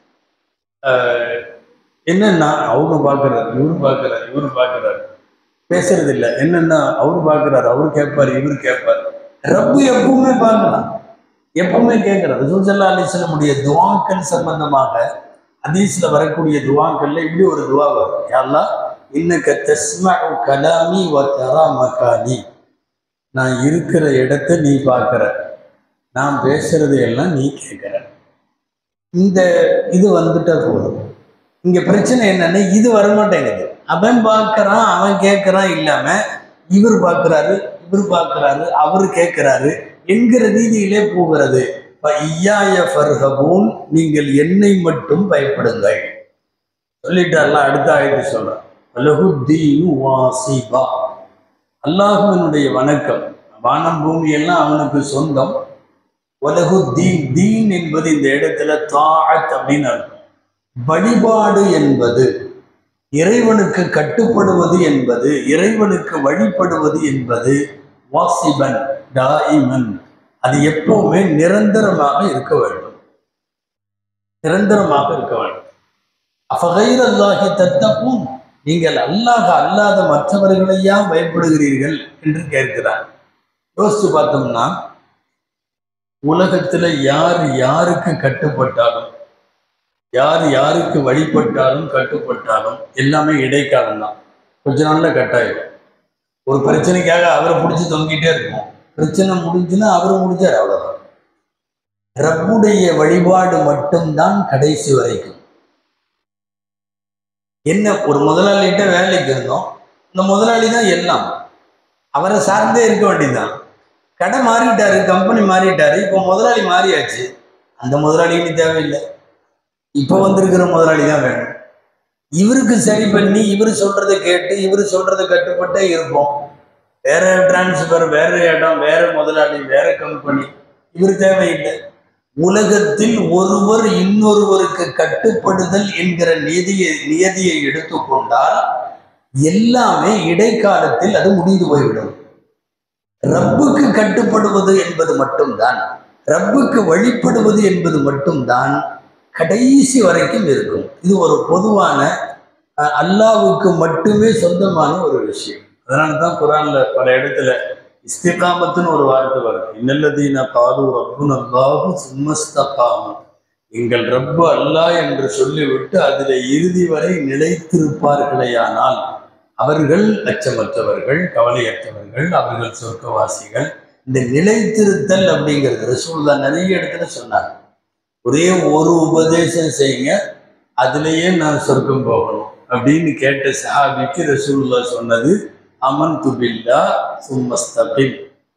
என்னன்னா அவங்க பார்க்கறாரு இவரு பார்க்கறாரு இவரு பார்க்கறாரு பேசுறது இல்லை என்னன்னா அவரு பார்க்கறாரு அவரு கேட்பாரு இவரு கேட்பாரு ரப்பு எப்பவுமே பார்க்கலாம் எப்பவுமே கேட்கிறார் ரசூசல்லா அலிஸ்லமுடைய துவாக்கள் சம்பந்தமாக ஹதீஸ்ல வரக்கூடிய துவாக்கள்ல இப்படி ஒரு துவா வரும் யாருலா இன்னக்க தஸ்மஉ கலாமி வ தரா மகானி நான் இருக்கிற இடத்த நீ பார்க்கற நான் பேசுறது எல்லாம் நீ கேட்கிற இந்த இது வந்துட்டா போதும் இங்க பிரச்சனை என்னன்னா இது வரமாட்டேங்குது அவன் பார்க்கறான் அவன் கேட்கறான் இல்லாம இவர் பார்க்கறாரு இவர் பார்க்கறாரு அவர் கேட்கிறாரு என்கிற ரீதியிலே போகிறது ஐயாய ஃபர்ஹபூன் நீங்கள் என்னை மட்டும் பயப்படுங்கள் சொல்லிட்டார்ல அடுத்த ஆயத்து சொல்றான் அலகுத்தீனு வாசிபா அல்லாஹுவினுடைய வணக்கம் வானம் பூமி எல்லாம் அவனுக்கு சொந்தம் உலகு தீன் தீன் என்பது இந்த இடத்துல தாஅத் அப்படின்னு அர்த்தம் வழிபாடு என்பது இறைவனுக்கு கட்டுப்படுவது என்பது இறைவனுக்கு வழிபடுவது என்பது வாசிபன் தாயிமன் அது எப்பவுமே நிரந்தரமாக இருக்க வேண்டும் நிரந்தரமாக இருக்க வேண்டும் அஃபகைர் அல்லாஹி தத்தப்பும் நீங்கள் அல்லாஹ் அல்லாத மற்றவர்களையா பயப்படுகிறீர்கள் என்று கேட்கிறார் யோசிச்சு பார்த்தோம்னா உலகத்துல யார் யாருக்கு கட்டுப்பட்டாலும் யார் யாருக்கு வழிபட்டாலும் கட்டுப்பட்டாலும் எல்லாமே இடைக்காலம் தான் கொஞ்ச நாள்ல கட்டாயிடும் ஒரு பிரச்சனைக்காக அவரை பிடிச்சி தொங்கிட்டே இருக்கும் பிரச்சனை முடிஞ்சுன்னா அவர் முடிஞ்சார் அவ்வளவுதான் ரப்புடைய வழிபாடு மட்டும்தான் கடைசி வரைக்கும் என்ன ஒரு முதலாளிகிட்ட வேலைக்கு இருந்தோம் இந்த முதலாளி தான் எல்லாம் அவரை சார்ந்தே இருக்க வேண்டியதுதான் கடை மாறிட்டாரு கம்பெனி மாறிட்டாரு இப்போ முதலாளி மாறியாச்சு அந்த முதலாளி இனி தேவையில்லை இப்போ வந்திருக்கிற முதலாளி தான் வேணும் இவருக்கு சரி பண்ணி இவர் சொல்றதை கேட்டு இவர் சொல்றதை கட்டுப்பட்டே இருப்போம் வேற டிரான்ஸ்ஃபர் வேற இடம் வேற முதலாளி வேற கம்பெனி இவர் தேவையில்லை உலகத்தில் ஒருவர் இன்னொருவருக்கு கட்டுப்படுதல் என்கிற நியதியை நியதியை எடுத்துக்கொண்டால் எல்லாமே இடைக்காலத்தில் அது முடிந்து போய்விடும் ரப்புக்கு கட்டுப்படுவது என்பது மட்டும்தான் ரப்புக்கு வழிபடுவது என்பது மட்டும்தான் கடைசி வரைக்கும் இருக்கும் இது ஒரு பொதுவான அஹ், அல்லாஹ்வுக்கு மட்டுமே சொந்தமான ஒரு விஷயம் அதனால தான் குரான்ல பல இடத்துல இஸ்திகாமத்துன்னு ஒரு வார்த்தை வருது இன்னல்லதீன காது ரப்புன் அல்லாஹு சும்மஸ்தகாமு எங்கள் ரப்பு அல்லாஹ் என்று சொல்லிவிட்டு அதில் இறுதி வரை நிலைத்திருப்பார்களேயானால் அவர்கள் அச்சமற்றவர்கள் கவலையற்றவர்கள் அவர்கள் சொர்க்கவாசிகள் இந்த நிலைத்திருத்தல் அப்படிங்கிறது ரசூல்லா நிறைய இடத்துல சொன்னார் ஒரே ஒரு உபதேசம் செய்யுங்க அதுலேயே நான் சொர்க்கம் போகணும் அப்படின்னு கேட்ட சஹாபிக்கு ரசூல்லா சொன்னது அமன் துபில்லா சும்மஸ்தபில்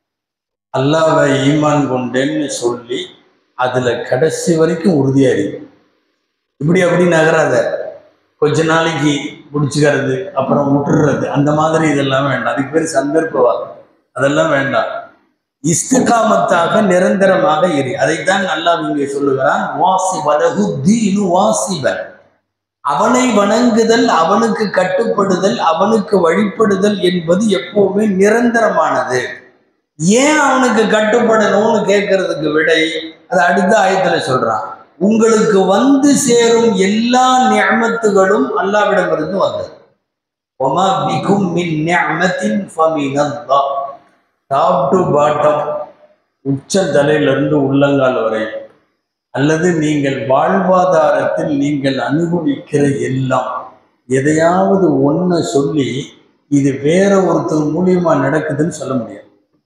அல்லாவை ஈமான் கொண்டேன்னு சொல்லி அதுல கடைசி வரைக்கும் உறுதியா இருக்கு இப்படி அப்படி நகராத கொஞ்ச நாளைக்கு பிடிச்சிக்கிறது அப்புறம் விட்டுறது அந்த மாதிரி இதெல்லாம் வேண்டாம் அதுக்கு பேர் சந்தர்ப்பவாதம் அதெல்லாம் வேண்டாம் இஸ்திகாமத்தாக நிரந்தரமாக இரு அதைத்தான் நல்லா இங்கே சொல்லுகிறான் வாசி வலகு தீனு வாசிபன் அவனை வணங்குதல் அவனுக்கு கட்டுப்படுதல் அவனுக்கு வழிபடுதல் என்பது எப்பவுமே நிரந்தரமானது ஏன் அவனுக்கு கட்டுப்படணும்னு கேட்கறதுக்கு விடை அது அடுத்த ஆயத்துல சொல்றான் உங்களுக்கு வந்து சேரும் எல்லா நியமத்துகளும் அல்லாவிடமிருந்து வந்தது ஒமா பிகும் மின் நியமத்தின் ஃபமினல்லாஹ் டாப் டு பாட்டம் உச்சந்தலையிலிருந்து உள்ளங்கால் வரை அல்லது நீங்கள் வாழ்வாதாரத்தில் நீங்கள் அனுபவிக்கிற எல்லாம் எதையாவது ஒன்றை சொல்லி இது வேற ஒருத்தர் மூலியமா நடக்குதுன்னு சொல்ல முடியாது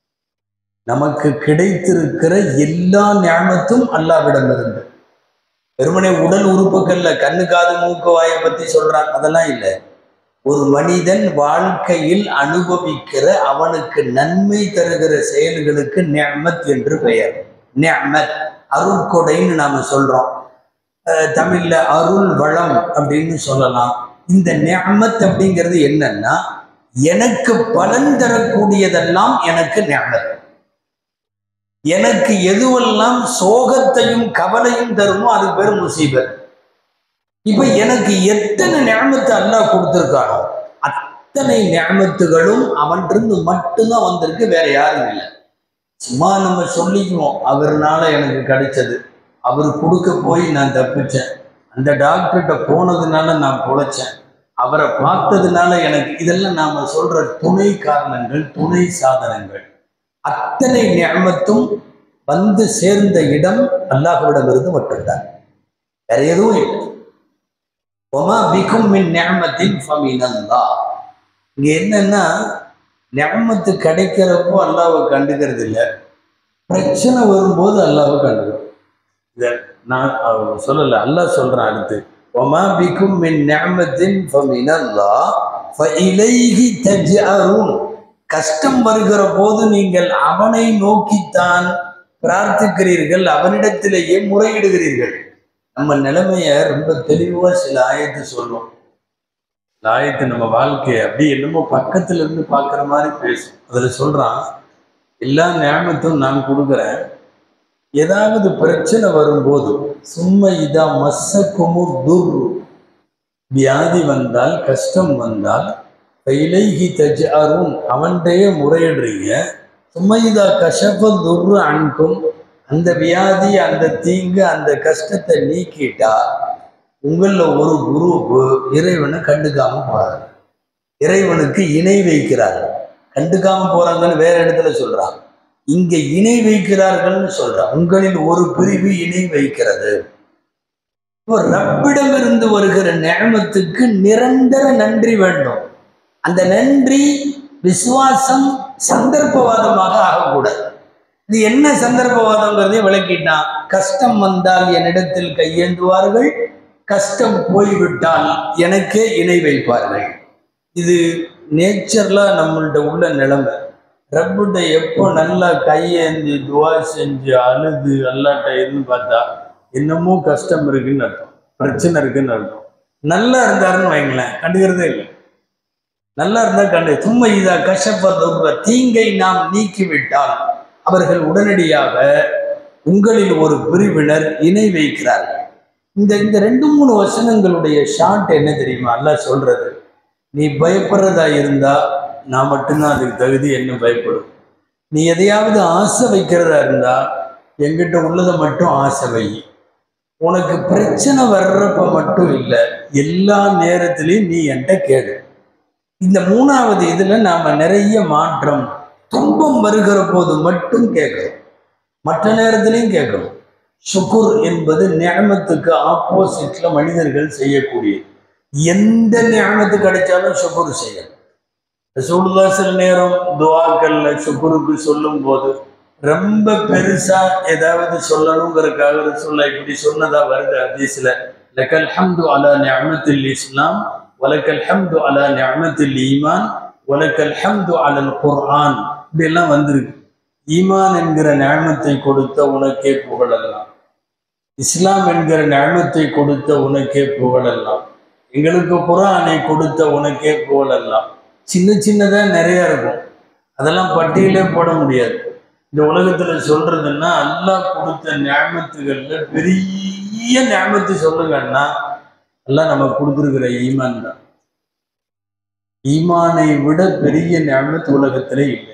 நமக்கு கிடைத்திருக்கிற எல்லா ஞானத்தும் அல்லாவிடமிருந்து வெறுமனே உடல் உறுப்புகள்ல கண்ணு காது மூக்கு வாயை பத்தி சொல்றான் அதெல்லாம் இல்லை ஒரு மனிதன் வாழ்க்கையில் அனுபவிக்கிற அவனுக்கு நன்மை தருகிற செயல்களுக்கு நியமத் என்று பெயர் நியமத் அருட்கொடைன்னு நாம சொல்றோம் அஹ் தமிழ்ல அருள் வளம் அப்படின்னு சொல்லலாம் இந்த நியமத் அப்படிங்கிறது என்னன்னா எனக்கு பலன் தரக்கூடியதெல்லாம் எனக்கு நியமத் எனக்கு எதுவெல்லாம் சோகத்தையும் கவலையும் தருமோ அது பேர் முசீபத் இப்ப எனக்கு எத்தனை ஞாபகத்தை அல்லாஹ் கொடுத்திருக்கானோ அத்தனை ஞாபகத்துகளும் அவன்கிட்ட மட்டும்தான் வந்திருக்கு வேற யாரும் இல்லை சும்மா நம்ம சொல்லிக்குவோம் அவர்னால எனக்கு கிடைச்சது அவர் கொடுக்க போய் நான் தப்பிச்சேன் அந்த டாக்டர்கிட்ட போனதுனால நான் பொழைச்சேன் அவரை பார்த்ததுனால எனக்கு இதெல்லாம் நாம சொல்ற துணை காரணங்கள் துணை சாதனங்கள் அத்தனை ஞாபகத்தும் வந்து சேர்ந்த இடம் அல்லாஹ்விடமிருந்து மட்டும்தான் வேற எதுவும் இல்லை ஒமா பிகும் மின் நியமத்தின் ஃபமினல்லா இங்க என்னன்னா நியமத்து கிடைக்கிறப்போ அல்லாவை கண்டுக்கிறது இல்லை பிரச்சனை வரும்போது அல்லாவை கண்டுக்கிறோம் இத நான் அவர் சொல்லல அல்லாஹ் சொல்றான் அடுத்து ஒமா பிகும் மின் நியமத்தின் ஃபமினல்லா ஃபஇலைஹி தஜ்அரூன் கஷ்டம் வருகிற போது நீங்கள் அவனை நோக்கித்தான் பிரார்த்திக்கிறீர்கள் அவனிடத்திலேயே முறையிடுகிறீர்கள் நம்ம நிலைமைய ரொம்ப தெளிவா சில ஆயத்து சொல்லும் சில ஆயத்து நம்ம வாழ்க்கைய அப்படியே என்னமோ பக்கத்துல இருந்து பார்க்குற மாதிரி பேசும் அதுல சொல்றான் எல்லா ஞாபகத்தும் நான் கொடுக்குறேன் ஏதாவது பிரச்சனை வரும்போது சும்மா இதா மஸ்ஸ குமுர் துர் வியாதி வந்தால் கஷ்டம் வந்தால் இலைஹி தஜ் அருண் அவன்கிட்டயே முறையிடுறீங்க சும்மைதா கஷப துர்ரு அன்கும் அந்த வியாதி அந்த தீங்கு அந்த கஷ்டத்தை நீக்கிட்டா உங்களில் ஒரு குரூப்பு இறைவனை கண்டுக்காம போறாங்க இறைவனுக்கு இணை வைக்கிறாங்க கண்டுக்காம போறாங்கன்னு வேற இடத்துல சொல்றான் இங்க இணை வைக்கிறார்கள்னு சொல்றான் உங்களில் ஒரு பிரிவு இணை வைக்கிறது இப்போ ரப்பிடமிருந்து வருகிற நேமத்துக்கு நிரந்தர நன்றி வேண்டும் அந்த நன்றி விசுவாசம் சந்தர்ப்பவாதமாக ஆகக்கூடாது இது என்ன சந்தர்ப்பவாதங்கிறதையும் விளக்கிட்டான் கஷ்டம் வந்தால் என்னிடத்தில் கையேந்துவார்கள் கஷ்டம் போய்விட்டால் எனக்கே இணை வைப்பார்கள் இது நேச்சர்ல நம்மள்ட்ட உள்ள நிலைமை ரப்பிட்ட எப்போ நல்லா கையேந்தி துவா செஞ்சு அழுது அல்லாட்ட இருந்து பார்த்தா என்னமோ கஷ்டம் இருக்குன்னு அர்த்தம் பிரச்சனை இருக்குன்னு அர்த்தம் நல்லா இருந்தாருன்னு வைங்களேன் கண்டுக்கிறதே இல்லை நல்லா இருந்தா கண்டு தும்ம இதா கஷ்டப்படுற தீங்கை நாம் நீக்கிவிட்டால் அவர்கள் உடனடியாக உங்களில் ஒரு பிரிவினர் இணை வைக்கிறார்கள் இந்த இந்த ரெண்டு மூணு வசனங்களுடைய ஷார்ட் என்ன தெரியுமா அல்லாஹ் சொல்றது நீ பயப்படுறதா இருந்தா நான் மட்டும்தான் அதுக்கு தகுதி என்ன பயப்படும் நீ எதையாவது ஆசை வைக்கிறதா இருந்தா என்கிட்ட உள்ளதை மட்டும் ஆசை வை உனக்கு பிரச்சனை வர்றப்ப மட்டும் இல்லை எல்லா நேரத்திலையும் நீ என்கிட்ட கேடு இந்த மூணாவது இதுல நாம நிறைய மாற்றம் துன்பம் வருகிற போது மட்டும் கேட்கிறோம் மற்ற நேரத்திலையும் கேட்கிறோம் சுக்குர் என்பது ஞானத்துக்கு ஆப்போசிட்ல மனிதர்கள் செய்யக்கூடியது எந்த ஞானத்து கிடைச்சாலும் சுக்குர் செய்யணும் ரசூலுல்லா சில நேரம் துவாக்கல்ல சுக்குருக்கு சொல்லும் போது ரொம்ப பெருசா ஏதாவது சொல்லணுங்கிறதுக்காக ரசூல்லா இப்படி சொன்னதா வருது ஹதீஸ்ல லக்கல் ஹம்து அலா நிஅமத்தில் இஸ்லாம் வலக்கல் ஹம்து அலா நிஅமத்தில் ஈமான் வலக்கல் ஹம்து அலல் குர்ஆன் இப்படி எல்லாம் வந்திருக்கு ஈமான் என்கிற ஞானத்தை கொடுத்த உனக்கே புகழெல்லாம் இஸ்லாம் என்கிற ஞானத்தை கொடுத்த உனக்கே புகழெல்லாம் எங்களுக்கு குரானை கொடுத்த உனக்கே புகழெல்லாம் சின்ன சின்னதா நிறைய இருக்கும் அதெல்லாம் பட்டியலே போட முடியாது இந்த உலகத்துல சொல்றதுன்னா அல்லாஹ் கொடுத்த ஞாபகத்துகள்ல பெரிய ஞாபகத்தை சொல்லுங்கன்னா எல்லாம் நமக்கு கொடுத்துருக்கிற ஈமான் தான் ஈமானை விட பெரிய ஞாபகத்து உலகத்துல இல்லை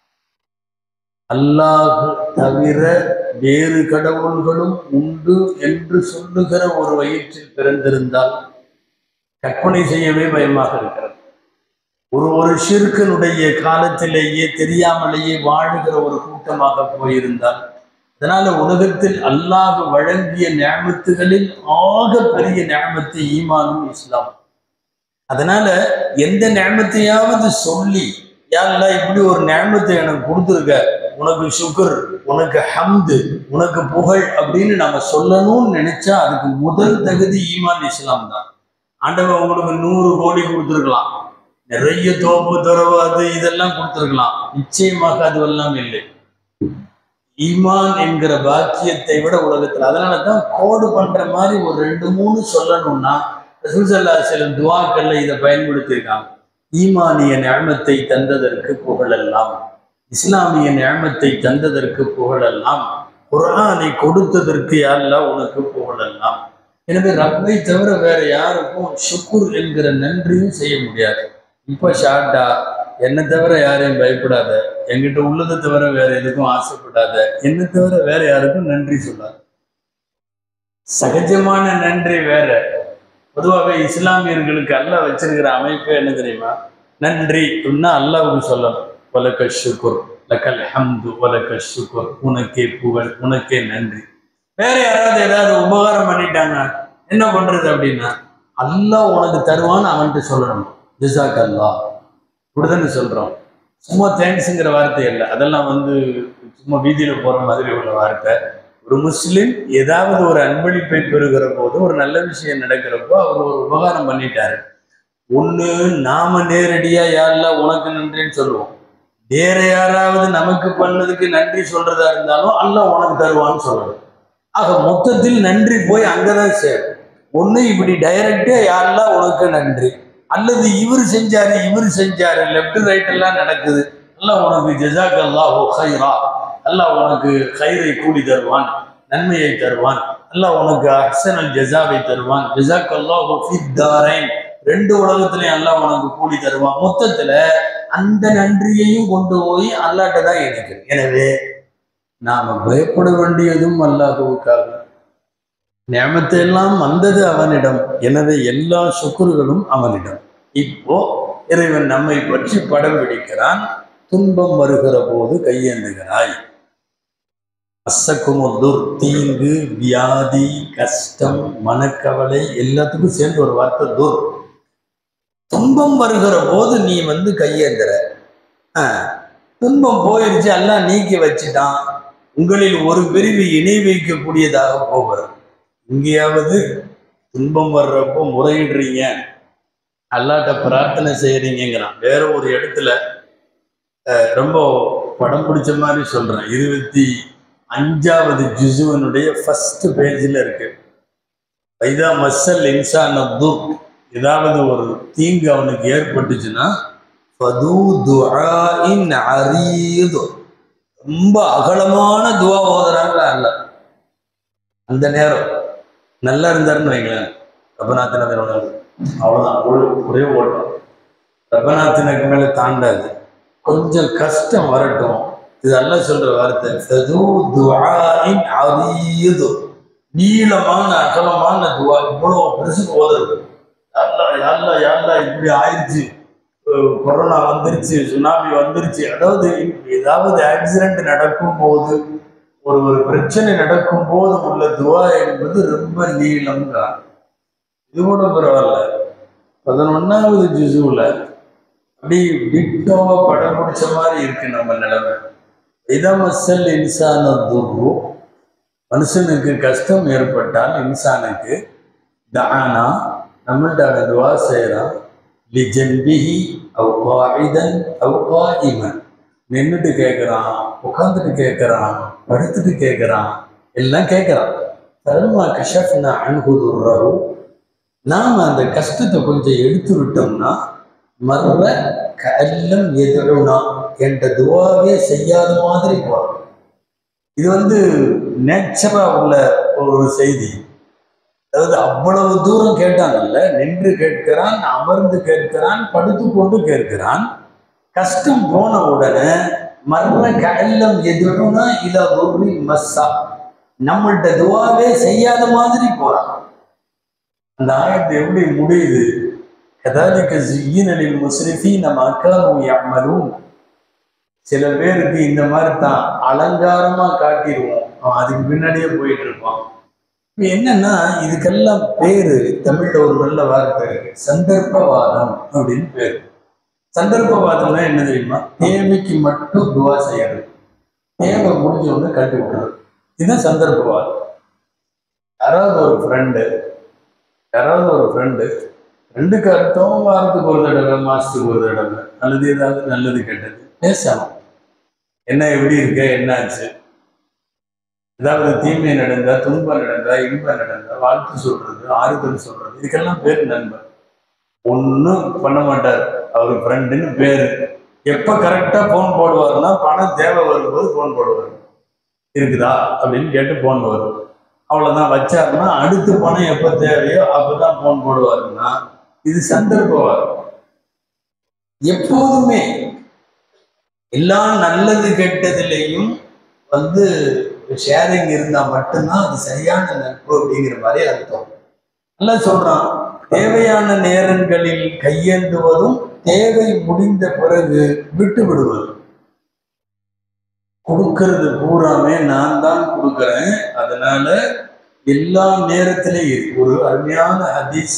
அல்லாஹ் தவிர வேறு கடவுள்களும் உண்டு என்று சொல்லுகிற ஒரு வயிற்றில் பிறந்திருந்தால் கற்பனை செய்யவே பயமாக இருக்கிறது ஒரு ஒரு ஷிர்கனுடைய காலத்திலேயே தெரியாமலேயே வாழுகிற ஒரு கூட்டமாக போயிருந்தால் அதனால உலகத்தில் அல்லாஹ் வழங்கிய ஞாபகத்துகளில் ஆக பெரிய ஞாபகத்து ஈமானும் இஸ்லாம் அதனால எந்த ஞாபகத்தையாவது சொல்லி யாரெல்லாம் இப்படி ஒரு ஞாபகத்தை எனக்கு கொடுத்துருக்க உனக்கு சுகர் உனக்கு ஹம்து உனக்கு புகழ் அப்படின்னு நம்ம சொல்லணும்னு நினைச்சா அதுக்கு முதல் தகுதி ஈமான் இஸ்லாம் தான் ஆண்டவன் உங்களுக்கு நூறு கோடி கொடுத்துருக்கலாம் நிறைய தோப்பு துறவு அது இதெல்லாம் கொடுத்துருக்கலாம் நிச்சயமாக அதுவெல்லாம் இல்லை ஈமான் என்கிற பாக்கியத்தை விட உலகத்தில் அதனால தான் கோடு பண்ற மாதிரி ஒரு ரெண்டு மூணு சொல்லணும்னா ரசூசல்லா சில துவாக்கள்ல இதை பயன்படுத்தியிருக்காங்க ஈமானிய ஞானத்தை தந்ததற்கு புகழெல்லாம் இஸ்லாமிய ஞானத்தை தந்ததற்கு புகழெல்லாம் குரானை கொடுத்ததற்கு யாரெல்லாம் உனக்கு புகழெல்லாம் எனவே ரப்பை தவிர வேற யாருக்கும் ஷுக்குர் என்கிற நன்றியும் செய்ய முடியாது இப்போ ஷார்ட்டா என்னை தவிர யாரையும் பயப்படாத என்கிட்ட உள்ளதை தவிர வேற எதுக்கும் ஆசைப்படாத என்னை தவிர வேற யாருக்கும் நன்றி சொல்லாத சகஜமான நன்றி வேற பொதுவாகவே இஸ்லாமியர்களுக்கு அல்லாஹ் வச்சிருக்கிற அமைப்பு என்ன தெரியுமா நன்றி அப்படின்னா அல்லாவுக்கு சொல்லணும் உலக ஷுக்குர் லக்கல் ஹம்து உலக ஷுக்குர் உனக்கே புகழ் உனக்கே நன்றி வேற யாராவது ஏதாவது உபகாரம் பண்ணிட்டாங்க என்ன பண்றது அப்படின்னா அல்லாஹ் உனக்கு தருவான்னு அவன்கிட்ட சொல்லணும் ஜிசாக் அல்லாஹ் இப்படிதானே சொல்றோம் சும்மா தேங்க்ஸுங்கிற வார்த்தை இல்லை அதெல்லாம் வந்து சும்மா வீதியில போற மாதிரி உள்ள வார்த்தை ஒரு முஸ்லிம் ஏதாவது ஒரு அன்பளிப்பை பெறுகிற போது ஒரு நல்ல விஷயம் நடக்கிறப்போ அவர் ஒரு உபகாரம் பண்ணிட்டாரு ஒண்ணு நாம நேரடியா யாரெல்லாம் உனக்கு நன்றின்னு சொல்லுவோம் வேற யாராவது நமக்கு பண்ணதுக்கு நன்றி சொல்றதா இருந்தாலும் அல்லாஹ் உனக்கு தருவான்னு சொல்றது ஆக மொத்தத்தில் நன்றி போய் அங்கதான் சேரும் ஒண்ணு இப்படி டைரக்டா யாரெல்லாம் உனக்கு நன்றி அல்லது இவர் செஞ்சாரு இவர் செஞ்சாரு லெஃப்ட் ரைட் எல்லாம் நடக்குது அல்லாஹ் உனக்கு ஜஜாக் அல்லாஹ் ஹைரா அல்லாஹ் உனக்கு ஹைரை கூலி தருவான் நன்மையை தருவான் அல்லாஹ் உனக்கு அஹ்சனல் ஜஸாவை தருவான் ஜஸாக் அல்லாஹ் ஃபித்தாரைன் ரெண்டு உலகத்திலையும் அல்லாஹ் உனக்கு கூலி தருவான் மொத்தத்துல அந்த நன்றியையும் கொண்டு போய் அல்லாட்ட தான் இணைக்கிறது எனவே நாம பயப்பட வேண்டியதும் அல்லாஹுவுக்காக நியமத்தை எல்லாம் வந்தது அவனிடம் எனவே எல்லா சுக்குறுகளும் அவனிடம் இப்போ இறைவன் நம்மை பற்றி படம் பிடிக்கிறான் துன்பம் வருகிற போது கையேந்துகிறாய் அசக்குமுதுர் தீங்கு வியாதி கஷ்டம் மனக்கவலை எல்லாத்துக்கும் சேர்ந்து ஒரு வார்த்தை துர் துன்பம் வருகிற போது நீ வந்து கையேந்துற ஆ, துன்பம் போயிடுச்சு எல்லாம் நீக்கி வச்சுட்டான் உங்களில் ஒரு பிரிவு இணை வைக்கக்கூடியதாக போகிறது இங்கேயாவது துன்பம் வர்றப்போ முறையிடுறீங்க அல்லாட்ட பிரார்த்தனை செய்யறீங்கிறான் வேற ஒரு இடத்துல அஹ், ரொம்ப படம் பிடிச்ச மாதிரி சொல்றேன் இருபத்தி அஞ்சாவது ஜுசுவனுடைய ஃபர்ஸ்ட் பேஜில் இருக்கு வைதா மஸ்ஸல் இன்சான் துர் ஏதாவது ஒரு தீங்கு அவனுக்கு ஏற்பட்டுச்சுன்னா ஃபது துஆஇன் அரீது ரொம்ப அகலமான துவா ஓதுறாங்களா அல்ல அந்த நேரம் நல்லா இருந்தாருன்னு வைங்களேன் ரப்பநாத்தின அவ்வளவுதான் ஒரு ஒரே ஓட்டம் ரப்பநாத்தினுக்கு மேல தாண்டாது கொஞ்சம் கஷ்டம் வரட்டும் இது அல்ல சொல்ற வார்த்தை ஃபது துஆஇன் அரீது நீளமான அகலமான துவா இவ்வளவு பெருசுக்கு ஓதுறது அல்லா அல்லா அல்லா இப்படி ஆயிடுச்சு அஹ் கொரோனா வந்துருச்சு சுனாமி வந்துருச்சு அதாவது ஏதாவது ஆக்சிடென்ட் நடக்கும் போது ஒரு ஒரு பிரச்சனை நடக்கும் போது உள்ள துவா என்பது ரொம்ப நீளம்ங்கிறான் இது கூட பரவாயில்ல பதினொன்னாவது ஜிசுல அப்படி டிட்டோவா படம் பிடிச்ச மாதிரி இருக்கு நம்ம நிலைமை இதமசல் இன்சான துர்ரு மனுஷனுக்கு கஷ்டம் ஏற்பட்டால் இன்சானுக்கு தானா நம்மள்ட்ட அவன் துவா செய்கிறான் லிஜன்பிஹி அவ் காயிதன் அவ் காயிமன் நின்றுட்டு கேட்குறான் உட்காந்துட்டு கேட்குறான் படுத்துட்டு கேட்குறான் எல்லாம் கேட்குறான் தருமா கஷப்னா அன்குதுர்ரவு நாம் அந்த கஷ்டத்தை கொஞ்சம் எடுத்து விட்டோம்னா மர்ற கல்லம் எதிர்னா என்ற துவாவே செய்யாத மாதிரி போகிறோம் இது வந்து நேச்சரா உள்ள ஒரு செய்தி அதாவது அவ்வளவு தூரம் கேட்டாங்கல்ல நின்று கேட்கிறான் அமர்ந்து கேட்கிறான் படுத்து கொண்டு கேட்கிறான் கஷ்டம் போன உடனே மர்ற கல்லம் எதிர்னா இத ஒரு மஸ்ஸா நம்மள்ட்ட துவாவே செய்யாத மாதிரி போறான் அந்த ஆயத்து எப்படி முடியுது கதாலிக்க ஜியினலில் முஸ்ரிஃபி நம்ம அக்காரும் யாமலும் சில பேருக்கு இந்த மாதிரி தான் அலங்காரமா காட்டிடுவோம் அவன் அதுக்கு பின்னாடியே போயிட்டு இருப்பான் இப்ப என்னன்னா இதுக்கெல்லாம் பேரு தமிழ்ல ஒரு நல்ல வார்த்தை இருக்கு சந்தர்ப்பவாதம் அப்படின்னு பேரு சந்தர்ப்பவாதம்னா என்ன தெரியுமா தேவைக்கு மட்டும் துவா செய்யறது தேவை முடிஞ்ச உடனே கட்டி விடுறது இதுதான் சந்தர்ப்பவாதம் யாராவது ஒரு ஃப்ரெண்டு யாராவது ஒரு ஃப்ரெண்டு ரெண்டுக்கு அர்த்தம் வாரத்துக்கு ஒரு தடவை மாசத்துக்கு ஒரு தடவை அல்லது ஏதாவது நல்லது கெட்டது பேசணும் என்ன எப்படி இருக்க என்னாச்சு ஏதாவது தீமை நடந்தா துன்பம் நடந்தா இன்பம் நடந்தா வாழ்த்து சொல்றது ஆறுதல் சொல்றது இதுக்கெல்லாம் பேர் நண்பர் ஒன்றும் பண்ண மாட்டார் அவர் ஃப்ரெண்டுன்னு பேரு எப்போ கரெக்டாக ஃபோன் போடுவாருன்னா பணம் தேவை வரும்போது ஃபோன் போடுவார் இருக்குதா அப்படின்னு கேட்டு ஃபோன் வரும் அவ்வளோதான் வச்சாருன்னா அடுத்த பணம் எப்போ தேவையோ அப்போ தான் ஃபோன் போடுவாருன்னா இது சந்தர்ப்பவாதம் எப்போதுமே எல்லா நல்லது கெட்டதுலேயும் வந்து ஷேரிங் இருந்தால் மட்டும்தான் அது சரியான நட்பு அப்படிங்கிற மாதிரி அர்த்தம் நல்லா சொல்றான் தேவையான நேரங்களில் கையேந்துவதும் தேவை முடிந்த பிறகு விட்டு விடுவதும் கொடுக்கறது பூராமே நான் தான் கொடுக்கறேன் அதனால எல்லா நேரத்திலையும் ஒரு அருமையான ஹதீஸ்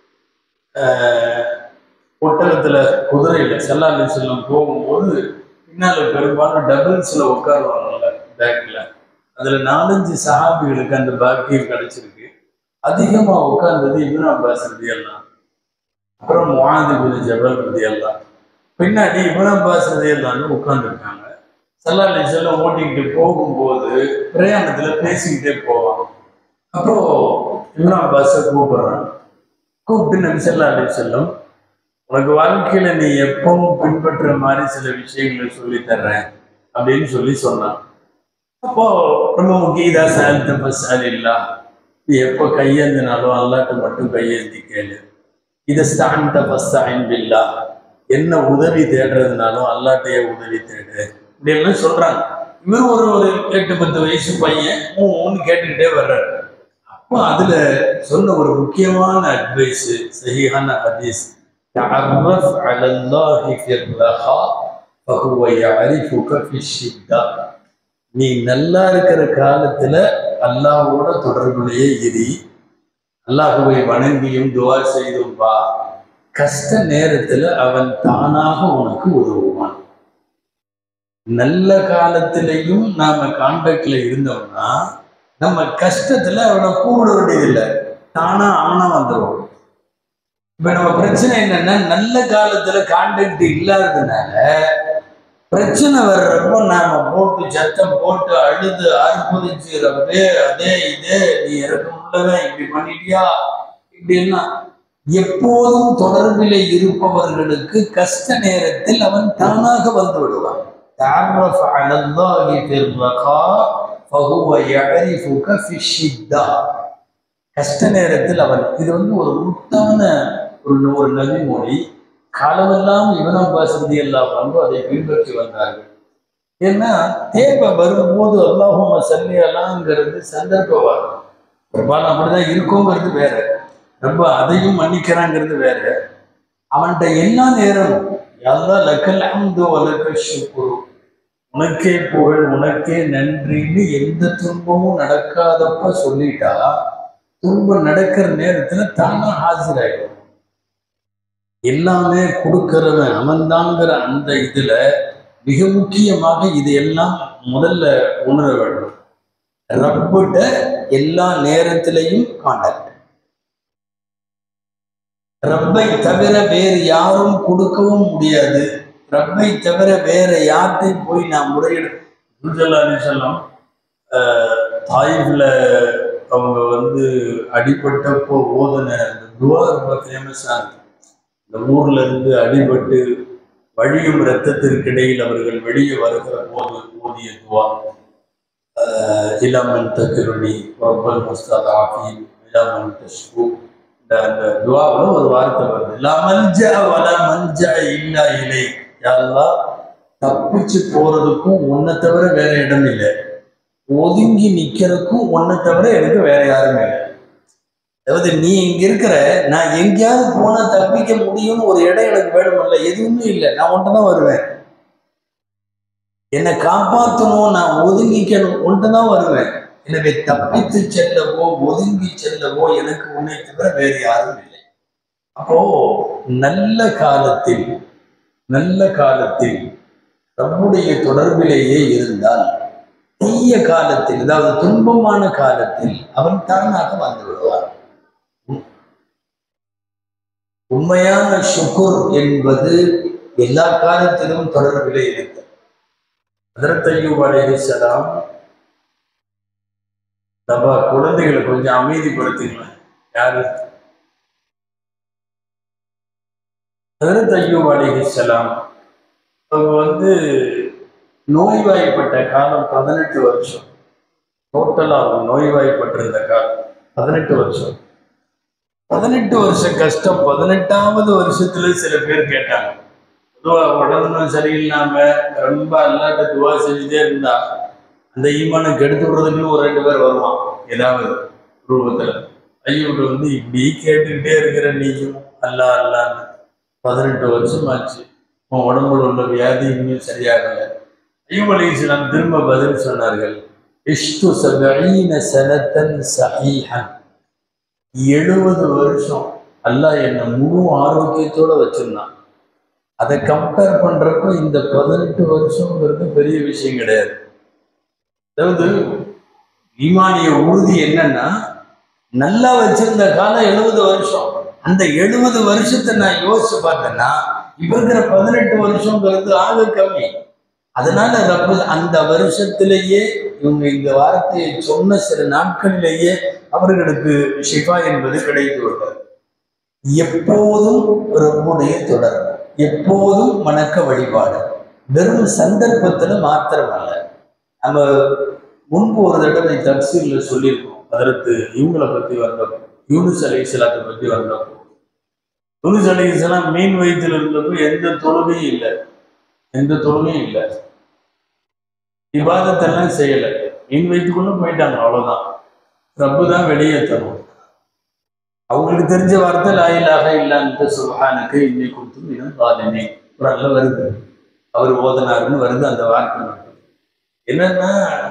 ஒட்டகத்துல குதிரையில செல்லாலை செல்லம் போகும்போது பின்னால பெரும்பாலும் டபுள்ஸ்ல உட்காருவாங்கல்ல பேக்ல அதுல நாலஞ்சு சஹாபிகளுக்கு அந்த பாக்கியம் கிடைச்சிருக்கு அதிகமா உட்கார்ந்தது இப்னு அப்பாஸ் ரதியல்லாம் அப்புறம் முஆது பின் ஜபல் ரதியல்லாம் பின்னாடி இப்னு அப்பாஸ் ரதியல்லான்னு உட்கார்ந்துருக்காங்க சல்லாலை செல்லம் ஓட்டிக்கிட்டு போகும்போது பிரயாணத்துல பேசிக்கிட்டே போவாங்க அப்புறம் இப்னு அப்பாஸை கூப்பிடுறாங்க கூப்பிட்டு நபி ஸல்லல்லாஹு அலைஹி செல்லம் உனக்கு வாழ்க்கையில நீ எப்பவும் பின்பற்ற மாதிரி சில விஷயங்களை சொல்லி தர்றேன் அப்படின்னு சொல்லி சொன்னான் அப்போ ரொம்ப முக்கிய இதா சாலித்த பசால் இல்லா நீ எப்போ கையேந்தினாலும் அல்லாட்ட மட்டும் கையேந்தி கேளு இதை ஸ்டாண்ட பஸ்தாயின் பில்லா என்ன உதவி தேடுறதுனாலும் அல்லாட்டையே உதவி தேடு இப்படி எல்லாம் சொல்றாங்க இவர் ஒரு ஒரு எட்டு பத்து வயசு பையன் ஒன்று கேட்டுக்கிட்டே வர்றாரு அப்போ அதுல சொன்ன ஒரு முக்கியமான அட்வைஸ் சஹீஹான ஹதீஸ் تعرف على الله في الرخاء فهو يعرفك في الشدة நீ நல்லா இருக்கிற காலத்துல அல்லாஹ்வோட தொடர்புலையே இரு அல்லாஹுவை வணங்கியும் துவா செய்தும் வா கஷ்ட நேரத்துல அவன் தானாக உனக்கு உதவுவான் நல்ல காலத்திலையும் நாம கான்டாக்ட்ல இருந்தோம்னா நம்ம கஷ்டத்துல அவனை கூப்பிட வேண்டியதில்லை தானா அவனா வந்துடுவான் இப்ப நம்ம பிரச்சனை என்னன்னா நல்ல காலத்துல கான்டாக்ட் இல்லாததுனால பிரச்சனை வர்றப்போ நாம போட்டு சத்தம் போட்டு அழுது அற்புதிச்சு ரப்பே அதே இதே நீ இறக்க முடியல இப்படி பண்ணிட்டியா இப்படின்னா எப்போதும் தொடர்பிலே இருப்பவர்களுக்கு கஷ்ட நேரத்தில் அவன் தானாக வந்து விடுவான் تعرف على الله في الرخاء فهو يعرفك في الشدة கஷ்ட நேரத்தில் அவன் இது வந்து ஒரு முத்தான ஒரு ஒரு நபிமொழி காலமெல்லாம் இவன் அப்பாஸ் ரதி எல்லாம் வந்து அதை பின்பற்றி வந்தார்கள் ஏன்னா தேவை வரும்போது அல்லாஹும் சல்லியலாங்கிறது சந்தர்ப்பவாதம் பெரும்பாலும் அப்படிதான் இருக்குங்கிறது வேற ரொம்ப அதையும் மன்னிக்கிறாங்கிறது வேற அவன்கிட்ட எல்லா நேரமும் எல்லாம் லக்கல் அம்து வலக்க சுக்குரு உனக்கே புகழ் உனக்கே நன்றின்னு எந்த துன்பமும் நடக்காதப்ப சொல்லிட்டா துன்பம் நடக்கிற நேரத்துல தானா ஆஜராயிடும் எல்லாமே கொடுக்கிறவன் அவன்தாங்கிற அந்த இதுல மிக முக்கியமாக இது எல்லாம் முதல்ல உணர வேண்டும் ரப்பிட்ட எல்லா நேரத்திலையும் காண்டாக்ட் ரப்பை தவிர வேறு யாரும் கொடுக்கவும் முடியாது ரப்பை தவிர வேற யார்கிட்டையும் போய் நான் முறையிட செல்லம் தாயிஃப்ல அவங்க வந்து அடிபட்டப்போ ஓதன அந்த துவா ரொம்ப ஃபேமஸாக இருக்கு இந்த ஊர்ல இருந்து அடிபட்டு வழியும் இரத்தத்திற்கிடையில் அவர்கள் வெளியே வருகிற போது ஓதிய துவா இளமன் தக்கிருணி ரப்பல் முஸ்தாத் ஆஃபீன் இளமன் தஷ்கு இந்த அந்த துவாவில் ஒரு வார்த்தை வருது லா மஞ்சா வல மஞ்சா இல்லா இலை யாரெல்லாம் தப்பிச்சு போறதுக்கும் உன்னை தவிர வேற இடம் இல்லை ஒதுங்கி நிக்கிறதுக்கும் உன்னை தவிர எனக்கு வேற யாருமே இல்லை அதாவது நீ இங்க இருக்கிற நான் எங்கேயாவது போனா தப்பிக்க முடியும்னு ஒரு இடம் எனக்கு வேணுமில்ல எதுவுமே இல்லை நான் உன்ட்ட தான் வருவேன் என்னை காப்பாற்றணும் நான் ஒதுங்கிக்கணும் உன்ட்ட தான் வருவேன் எனவே தப்பித்து செல்லவோ ஒதுங்கி செல்லவோ எனக்கு உன்னை தவிர வேறு யாரும் இல்லை அப்போ நல்ல காலத்தில் நல்ல காலத்தில் நம்முடைய தொடர்பிலேயே இருந்தால் தீய காலத்தில் அதாவது துன்பமான காலத்தில் அவன் தானாக வந்து விடுவான் உண்மையான சுக்குர் என்பது எல்லா காலத்திலும் தொடர்பிலே இருக்கு அதரத்தையும் அலைஹிஸ்ஸலாம் நம்ம குழந்தைகளை கொஞ்சம் அமைதிப்படுத்திக்கலாம் யாரு ஹதரத் ஐயூப் அலிஹிஸ்லாம் அவங்க வந்து நோய்வாய்ப்பட்ட காலம் பதினெட்டு வருஷம் டோட்டலாக அவங்க நோய்வாய்ப்பட்டிருந்த காலம் பதினெட்டு வருஷம் பதினெட்டு வருஷம் கஷ்டம் பதினெட்டாவது வருஷத்துல சில பேர் கேட்டாங்க பொதுவாக உடம்பு சரியில்லாம ரொம்ப அல்லாட்ட துவா செஞ்சுட்டே இருந்தா அந்த ஈமானை கெடுத்து விடுறதுக்குன்னு ஒரு ரெண்டு பேர் வருவான் ஏதாவது ரூபத்துல ஐயோட்டு வந்து இப்படி கேட்டுக்கிட்டே இருக்கிற நீயும் அல்லா அல்லான்னு பதினெட்டு வருஷம் ஆச்சு உன் உடம்புல உள்ள வியாதி இன்னும் சரியாகல ஐயூப் அலி இஸ்லாம் திரும்ப பதில் சொன்னார்கள் இஷ்டு சபீன சனத்தன் சஹீஹன் எழுபது வருஷம் அல்லாஹ் என்னை முழு ஆரோக்கியத்தோட வச்சிருந்தான் அதை கம்பேர் பண்றப்போ இந்த பதினெட்டு வருஷங்கிறது பெரிய விஷயம் கிடையாது அதாவது ஈமானிய உறுதி என்னன்னா நல்லா வச்சிருந்த காலம் எழுபது வருஷம் அந்த எழுபது வருஷத்தை நான் யோசிச்சு பார்த்தேன்னா இப்ப இருக்கிற பதினெட்டு வருஷங்கிறது ஆக கம்மி அதனால ரப்பு அந்த வருஷத்திலேயே இவங்க இந்த வார்த்தையை சொன்ன சில நாட்களிலேயே அவர்களுக்கு ஷிஃபா என்பது கிடைத்து விட்டது எப்போதும் ரப்புடைய தொடர் எப்போதும் வணக்க வழிபாடு வெறும் சந்தர்ப்பத்துல மாத்திரமல்ல நம்ம முன்பு ஒரு தடவை தப்சீல்ல சொல்லியிருக்கோம் அதற்கு இவங்களை பத்தி வந்தப்போ யூனுஸ் அலி இஸ்லாத்தை பத்தி வந்தப்போ யூனுஸ் அலி இஸ்லாம் மீன் வயிற்றில் இருந்தப்போ எந்த தொழுகையும் இல்லை எந்த தொழுகையும் இல்லை விவாதத்தெல்லாம் செய்யலை மீன் வயிற்றுக்குள்ள போயிட்டாங்க அவ்வளவுதான் ரப்பு தான் வெளியே தரும் அவங்களுக்கு தெரிஞ்ச வார்த்தை லாயிலாக இல்லான்ட்டு சுபஹானுக்கு இன்னை கொடுத்து இனம் பாதமே ஒரு நல்ல வருது அவர் ஓதனாருன்னு வருது அந்த வார்த்தை மட்டும் என்னன்னா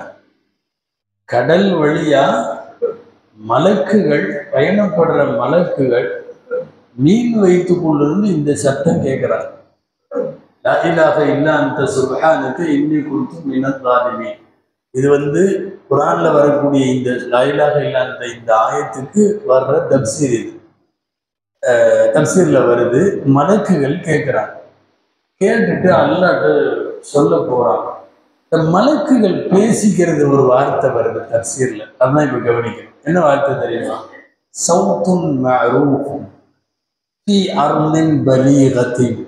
கடல் வழியா மலக்குகள் பயணப்படுற மலக்குகள் மீன் வயிற்றுக்குள்ளிருந்து இந்த சத்தம் கேட்கிறாங்க லாயிலாக இல்லா அந்த சுபஹானுக்கு இன்னை கொடுத்து மினத்தாலிமே இது வந்து குரான்ல வரக்கூடிய இந்த லாயிலாக இல்லாத இந்த ஆயத்துக்கு வர்ற தப்சீர் இது அஹ் தப்சீர்ல வருது மலக்குகள் கேட்குறாங்க கேட்டுட்டு அல்லாட்டு சொல்ல போறாங்க இந்த மலக்குகள் பேசிக்கிறது ஒரு வார்த்தை வருது தப்சீர்ல அதான் இப்ப கவனிக்கணும் என்ன வார்த்தை தெரியுமா சவுத்துன் மஅரூஃபும் ஃபி அர்லின் பலீகத்தின்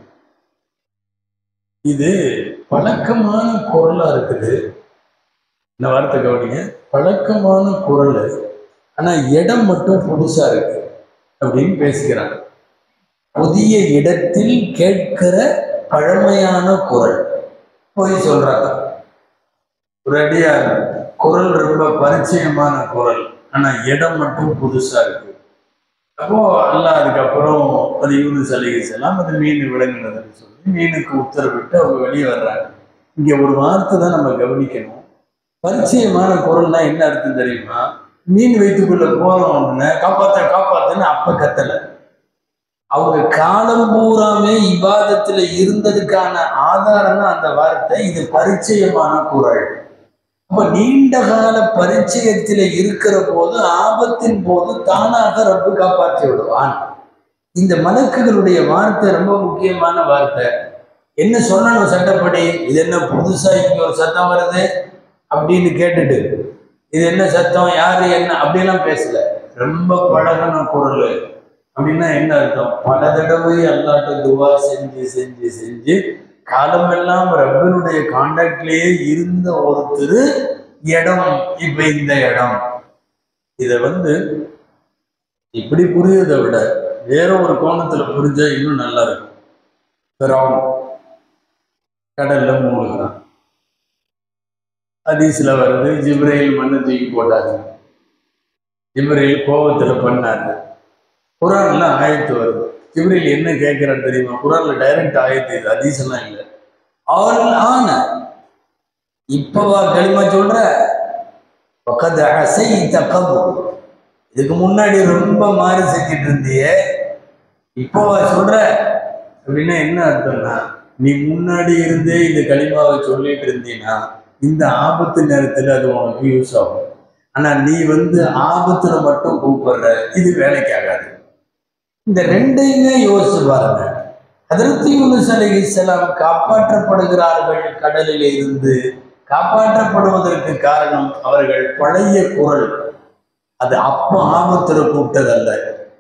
இது பழக்கமான குரலா இருக்குது இந்த வார்த்தை கவனிங்க பழக்கமான குரல் ஆனா இடம் மட்டும் புதுசா இருக்கு அப்படின்னு பேசுகிறாங்க புதிய இடத்தில் கேட்கிற பழமையான குரல் போய் சொல்றாங்க ஒரு அடியார் குரல் ரொம்ப பரிச்சயமான குரல் ஆனா இடம் மட்டும் புதுசா இருக்கு அப்போ அல்லாஹ் அதுக்கப்புறம் அது யூனிஸ் அலிகலாம் அது மீன் விளங்குனதுன்னு சொல்லி மீனுக்கு உத்தரவிட்டு அவங்க வெளியே வர்றாங்க இங்க ஒரு வார்த்தை தான் நம்ம கவனிக்கணும் பரிச்சயமான குரல்னா என்ன அர்த்தம் தெரியுமா மீன் வைத்துக்குள்ள போறோம் அப்படின்னா காப்பாத்த காப்பாத்துன்னு அப்ப கத்தல அவங்க காலம் பூராமே இவாதத்துல இருந்ததுக்கான ஆதாரம் தான் அந்த வார்த்தை இது பரிச்சயமான குரல் அப்ப நீண்ட கால பரிச்சயத்துல இருக்கிற போது ஆபத்தின் போது தானாக ரப்பு காப்பாற்றி விடுவான் இந்த மலக்குகளுடைய வார்த்தை ரொம்ப முக்கியமான வார்த்தை என்ன சொல்லணும் சட்டப்படி இது என்ன புதுசா இங்க ஒரு சத்தம் வருது அப்படின்னு கேட்டுட்டு இது என்ன சத்தம் யாரு என்ன அப்படிலாம் பேசல ரொம்ப பழகின குரல் அப்படின்னா என்ன அர்த்தம் பல தடவை அல்லாட்ட துவா செஞ்சு செஞ்சு செஞ்சு காலமெல்லாம் ரப்பனுடைய காண்டாக்ட்லயே இருந்த ஒருத்தர் இடம் இப்ப இந்த இடம் இத வந்து இப்படி புரியுறதை விட வேற ஒரு கோணத்துல புரிஞ்சா இன்னும் நல்லா இருக்கும் பிறவன் கடல்ல மூழ்கிறான் ஹதீஸ்ல வருது ஜிப்ரையில் மண்ணை தூக்கி போட்டாரு ஜிப்ரையில் கோபத்துல பண்ணாரு குரான்ல ஆயத்து வருது ஜிப்ரையில் என்ன கேட்கிறான்னு தெரியுமா குரான்ல டைரக்ட் ஆயத்து இது ஹதீஸ் எல்லாம் இல்லை அவள் ஆன இப்பவா களிமா சொல்ற பக்கத்து அசை தக்கபு இதுக்கு முன்னாடி ரொம்ப மாறி செஞ்சுட்டு இருந்தியே இப்போவா சொல்ற அப்படின்னா என்ன அர்த்தம்னா நீ முன்னாடி இருந்தே இந்த களிமாவை சொல்லிட்டு இருந்தீன்னா இந்த ஆபத்து நேரத்துல அது உனக்கு யூஸ் ஆகும் ஆனா நீ வந்து ஆபத்துல மட்டும் கூப்பிடுற இது வேலைக்கு ஆகாது இந்த ரெண்டையுமே யோசிச்சு பாருங்க அதற்கு யூனுஸ் அலைஹிஸ்ஸலாம் காப்பாற்றப்படுகிறார்கள் கடலில் இருந்து காப்பாற்றப்படுவதற்கு காரணம் அவர்கள் பழைய குரல் அது அப்ப ஆபத்துல கூப்பிட்டதல்ல